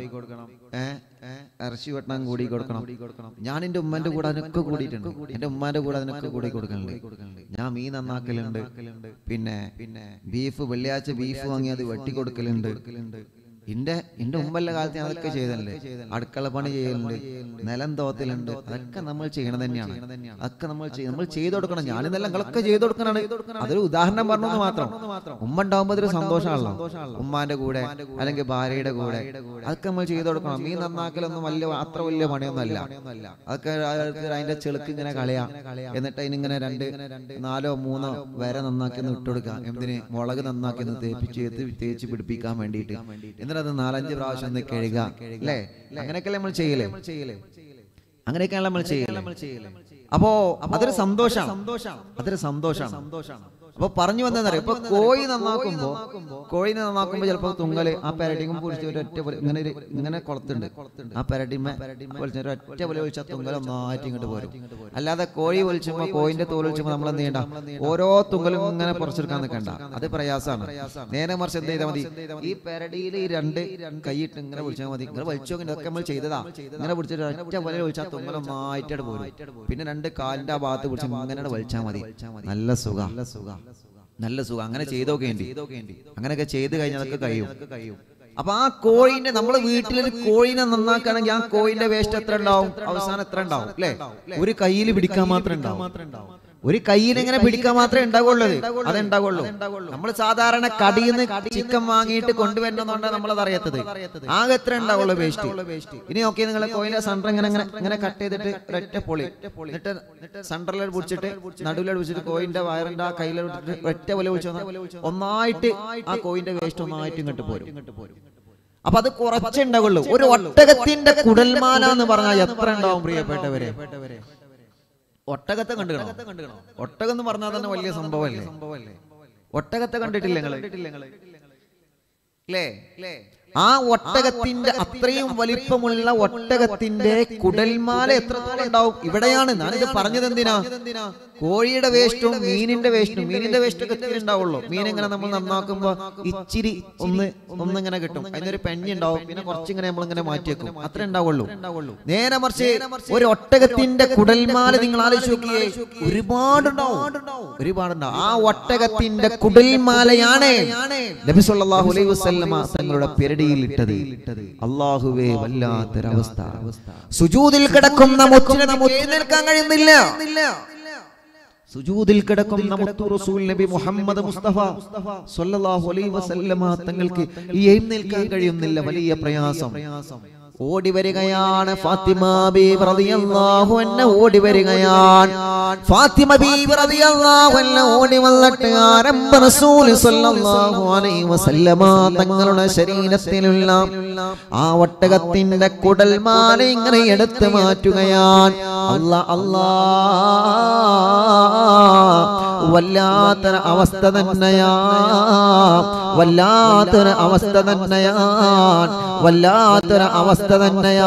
ഏ ഇറച്ചി വെട്ടാൻ കൂടി കൊടുക്കണം ഞാൻ എന്റെ ഉമ്മന്റെ കൂടെ അതിനൊക്കെ കൂടിയിട്ടുണ്ട് എന്റെ ഉമ്മാന്റെ കൂടെ അതിനൊക്കെ കൂടി കൊടുക്കലുണ്ട് ഞാൻ മീൻ നന്നാക്കലുണ്ട് പിന്നെ പിന്നെ ബീഫ് വെള്ളിയാഴ്ച ബീഫ് വാങ്ങി അത് വെട്ടി കൊടുക്കലുണ്ട് എന്റെ എന്റെ ഉമ്മല്ല കാലത്ത് ഞാൻ അതൊക്കെ ചെയ്തല്ലേ അടുക്കള പണി ചെയ്യലുണ്ട് നിലം തോത്തലുണ്ട് അതൊക്കെ നമ്മൾ ചെയ്യണം തന്നെയാണ് അതൊക്കെ നമ്മൾ ചെയ്യ- നമ്മൾ ചെയ്തു കൊടുക്കണം ഞാനിതെല്ലാം നിങ്ങളൊക്കെ ചെയ്തു കൊടുക്കണാണ് അതൊരു ഉദാഹരണം പറഞ്ഞെന്ന് മാത്രം ഉമ്മ ഉണ്ടാവുമ്പോൾ അതൊരു സന്തോഷമാണല്ലോ ഉമ്മാന്റെ കൂടെ അല്ലെങ്കിൽ ഭാര്യയുടെ കൂടെ അതൊക്കെ നമ്മൾ ചെയ്തു കൊടുക്കണം മീൻ നന്നാക്കലൊന്നും വലിയ അത്ര വലിയ പണിയൊന്നുമല്ല അതൊക്കെ അതിന്റെ ചെളുക്ക് ഇങ്ങനെ കളയാ എന്നിട്ട് അതിനിങ്ങനെ രണ്ട് നാലോ മൂന്നോ വര നന്നാക്കി ഒന്ന് ഇട്ടുകൊടുക്കുക എന്തിന് മുളക് നന്നാക്കി ഒന്ന് തേപ്പിച്ച് തേച്ച് തേച്ച് പിടിപ്പിക്കാൻ വേണ്ടിയിട്ട് എന്നിട്ട് അത് നാലഞ്ച് പ്രാവശ്യം ഒന്ന് കഴുകുക അല്ലേ അങ്ങനെയൊക്കെ നമ്മൾ ചെയ്യലേ അങ്ങനെയൊക്കെയാണ് നമ്മൾ ചെയ്യലേ അപ്പോ അതൊരു സന്തോഷമാണ് സന്തോഷമാണ് അതൊരു സന്തോഷമാണ് സന്തോഷമാണ് അപ്പൊ പറഞ്ഞു വന്നതറിയാം ഇപ്പൊ കോഴി നന്നാക്കുമ്പോ കോഴി നന്നാക്കുമ്പോ ചിലപ്പോ തുങ്കല് ആ പെരട്ടിക്കും പൊളിച്ച് ഒരു ഒറ്റ പോലെ ഇങ്ങനെ ഒരു ഇങ്ങനെ കുളത്തുണ്ട് ആ പെരട്ടിമ പൊളിച്ച ഒരു ഒറ്റ പോലെ ഒഴിച്ചാൽ തുങ്കൽ ഒന്നായിട്ട് ഇങ്ങോട്ട് പോരും അല്ലാതെ കോഴി പൊളിച്ചുമ്പോ കോഴിന്റെ തോൽ ഒഴിച്ചുമ്പോ നമ്മൾ എന്ത് ചെയ്യണ്ട ഓരോ തുങ്കലും ഇങ്ങനെ പുറച്ചെടുക്കാൻ നിൽക്കണ്ട അത് പ്രയാസമാണ് നേരെ മറിച്ച് എന്ത് ചെയ്താൽ മതി ഈ പെരടിയിൽ ഈ രണ്ട് കൈയിട്ട് ഇങ്ങനെ വിളിച്ചാൽ മതി ഇങ്ങനെ വലിച്ചു നോക്കി ഇതൊക്കെ നമ്മൾ ചെയ്തതാ ഇങ്ങനെ പിടിച്ചിട്ട് ഒറ്റ പോലെ ഒഴിച്ചാൽ തുങ്കൽ ഒന്നായിട്ട് പോരും പിന്നെ രണ്ട് കാലിന്റെ ആ ഭാഗത്ത് പിടിച്ച് ഇങ്ങനെ വലിച്ചാൽ മതി നല്ല സുഖ നല്ല സുഖ നല്ല സുഖം അങ്ങനെ ചെയ്തോക്കേണ്ടി അങ്ങനെയൊക്കെ ചെയ്ത് കഴിഞ്ഞാൽ അതൊക്കെ കഴിയും അപ്പൊ ആ കോഴിന്റെ നമ്മൾ വീട്ടിലൊരു കോഴിനെ നന്നാക്കുകയാണെങ്കിൽ ആ കോഴിന്റെ വേസ്റ്റ് എത്ര ഉണ്ടാവും അവസാനം എത്ര ഉണ്ടാവും അല്ലെ ഒരു കയ്യിൽ പിടിക്കാൻ മാത്രം ഉണ്ടാവും ഒരു കയ്യിൽ എങ്ങനെ പിടിക്കാൻ മാത്രമേ ഉണ്ടാവുള്ളൂ അത് ഉണ്ടാവുള്ളൂ നമ്മൾ സാധാരണ കടിയിൽ നിന്ന് ചിക്കൻ വാങ്ങിയിട്ട് കൊണ്ടുവരുന്നതുകൊണ്ടാണ് നമ്മളത് അറിയാത്തത് ആകെ എത്ര ഉണ്ടാവുള്ളൂ വേസ്റ്റ് ഇനി നോക്കി നിങ്ങൾ കോയിലെ സണ്ടർ ഇങ്ങനെ ഇങ്ങനെ ഇങ്ങനെ കട്ട് ചെയ്തിട്ട് ഒരൊറ്റ പൊളി എന്നിട്ട് സണ്ടറിൽ പിടിച്ചിട്ട് നടുവിലോട്ട് പിടിച്ചിട്ട് കോയിന്റെ വയറിന്റെ ആ കയ്യിലോട്ട് ഇട്ടിട്ട് ഒറ്റ പോലെ പിടിച്ചു ഒന്നായിട്ട് ആ കോയിന്റെ വേസ്റ്റ് ഒന്നായിട്ട് ഇങ്ങോട്ട് പോരും അപ്പൊ അത് കുറച്ചേ ഉണ്ടാവുള്ളൂ ഒരു ഒട്ടകത്തിന്റെ കുടൽമാല എന്ന് പറഞ്ഞാൽ എത്ര ഉണ്ടാവും പ്രിയപ്പെട്ടവരെ ഒട്ടകത്തെ കണ്ടു ഒട്ടകം എന്ന് പറഞ്ഞാൽ തന്നെ വലിയ സംഭവമല്ലേ ഒട്ടകത്തെ കണ്ടിട്ടില്ല നിങ്ങള് അല്ലേ ആ ഒട്ടകത്തിന്റെ അത്രയും വലിപ്പമുള്ള ഒട്ടകത്തിന്റെ കുടൽമാല എത്രത്തോളം ഉണ്ടാവും ഇവിടെയാണ് ഞാനിത് പറഞ്ഞത് എന്തിനാ കോഴിയുടെ വേസ്റ്റും മീനിന്റെ വേസ്റ്റും മീനിന്റെ വേസ്റ്റ് ഒക്കെ ഇത്തിരി ഉണ്ടാവുള്ളൂ മീൻ ഇങ്ങനെ നമ്മൾ നന്നാക്കുമ്പോ ഇച്ചിരി ഒന്ന് ഒന്നിങ്ങനെ കിട്ടും അതിനൊരു പെഞ്ഞി ഉണ്ടാവും പിന്നെ കുറച്ചിങ്ങനെ നമ്മൾ ഇങ്ങനെ മാറ്റി വെക്കും അത്ര ഉണ്ടാവുള്ളൂ നേരെ മറിച്ച് ഒരു ഒട്ടകത്തിന്റെ കുടൽമാല നിങ്ങൾ ആലോചിച്ച് നോക്കിയേ ഒരുപാടുണ്ടാവും ഒരുപാടുണ്ടാവും ആ ഒട്ടകത്തിന്റെ കുടൽമാലയാണ് നബി സല്ലല്ലാഹു അലൈഹി വസല്ലമ തങ്ങളുടെ പെരടിയിൽ ഇട്ടത് അള്ളാഹുവേ വല്ലാത്തൊരവസ്ഥ സുജൂദിൽ കിടക്കുന്ന മുത്തിനെ നമുക്ക് എഴുന്നേൽക്കാൻ കഴിയുന്നില്ല സുജൂദിൽ കിടക്കുന്ന മുത്തു റസൂൽ നബി മുഹമ്മദ് മുസ്തഫ സല്ലല്ലാഹു അലൈഹി വസല്ലമ തങ്ങൾക്ക് ഈ എഴുന്നേൽക്കാൻ കഴിയുന്നില്ല വലിയ പ്രയാസം ഓടി വരികയാണ് ഫാത്തിമ ബീബി റളിയല്ലാഹു അൻഹ ഓടി വരികയാണ് ഫാത്തിമ ബീബി റളിയല്ലാഹു അൻഹ ഓടി വന്നിട്ട് ആരംഭ റസൂൽ സല്ലല്ലാഹു അലൈഹി വസല്ലമ തങ്ങളുടെ ശരീരത്തിലുള്ള ആ ഒട്ടകത്തിന്റെ കുടൽമാല ഇങ്ങനെ എടുത്തു മാറ്റുകയാണ് അല്ലാ അല്ലാ വല്ലാത്തൊരു അവസ്ഥ തന്നെയാ വല്ലാത്തൊരു അവസ്ഥ തന്നെയാ വല്ലാത്തൊരു അവസ്ഥ തന്നെയാ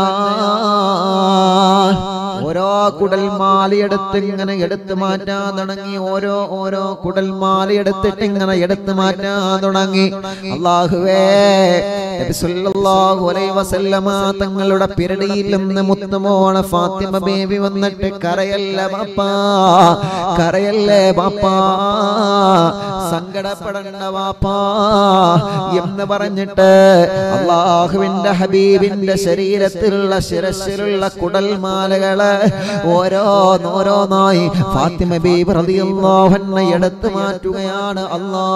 ഓരോ കുടൽമാലയെടുത്ത് ഇങ്ങനെ എടുത്തു മാറ്റാൻ തുടങ്ങി ഓരോ ഓരോ കുടൽമാലയെടുത്തിട്ട് ഇങ്ങനെ എടുത്തു മാറ്റാൻ തുടങ്ങി അള്ളാഹുവേ നബി സല്ലല്ലാഹു അലൈഹി വസല്ലമ തങ്ങളുടെ പിരടിയിൽ നിന്ന് മുത്തുമോളെ ഫാത്തിമ ബേബി വന്നിട്ട് കരയല്ല ബാപ്പാ കരയല്ലേ ബാപ്പാ സങ്കടപ്പെടണ്ട ബാപ്പാ എന്ന് പറഞ്ഞിട്ട് അള്ളാഹുവിന്റെ ഹബീബിന്റെ ശരീരത്തിലുള്ള ശിരസിലുള്ള കുടൽമാലകള് ഓരോന്നോരോന്നായി ഫാത്തിമ ബീബി റളിയല്ലാഹു അൻഹ എടുത്തു മാറ്റുകയാണ് അല്ലാ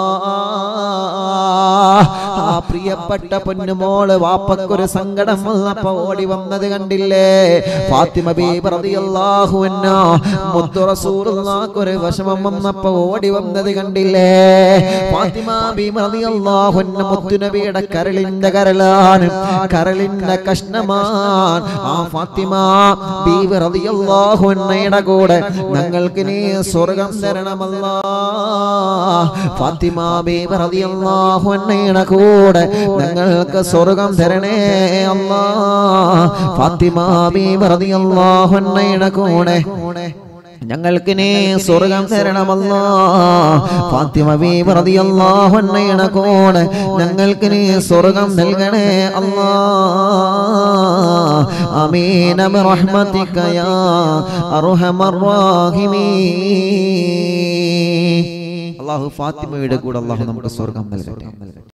ആ പ്രിയപ്പെട്ട പൊന്നുമോള് വാപ്പക്കൊരു സങ്കടം വന്നപ്പോ ഓടി വന്നത് കണ്ടില്ലേ ഫാത്തിമ ബീബി റളിയല്ലാഹു അൻഹ മുത്തു റസൂലുള്ളാഹിക്ക് ഒരു വിഷമം വന്നപ്പോ ഓടി വന്നത് കണ്ടില്ലേ ഫാത്തിമ ബീബി റളിയല്ലാഹു അൻഹ മുത്തു നബിയുടെ കരളിന്റെ കരളാണ് കരളിന്റെ കഷ്ണമാണ് ആ ഫാത്തിമ ബീബി റളിയല്ലാഹു അൻഹയുടെ കൂടെ ഞങ്ങൾക്ക് നീ സ്വർഗം തരണമല്ലാ ഫാത്തിമ ബീബി റളിയല്ലാഹു അൻഹയുടെ കൂടെ ഞങ്ങൾക്ക് സ്വർഗം തരണേ അല്ലാ ഫാത്തിമ ബീബി റളിയല്ലാഹു അൻഹയുടെ കൂടെ ഞങ്ങൾക്ക് നീ സ്വർഗം തരണമല്ലോ ഫാത്തിമ ബീബി റളിയല്ലാഹു അൻഹയുടെ കൂടെ ഞങ്ങൾക്ക് നീ സ്വർഗം നൽകണേ അല്ലാ ആമീന ബിറഹ്മതിക യാ അർഹമർ റഹീമീൻ അല്ലാഹു ഫാത്തിമയുടെ കൂടെ അല്ലാഹു നമുക്ക് സ്വർഗം നൽകട്ടെ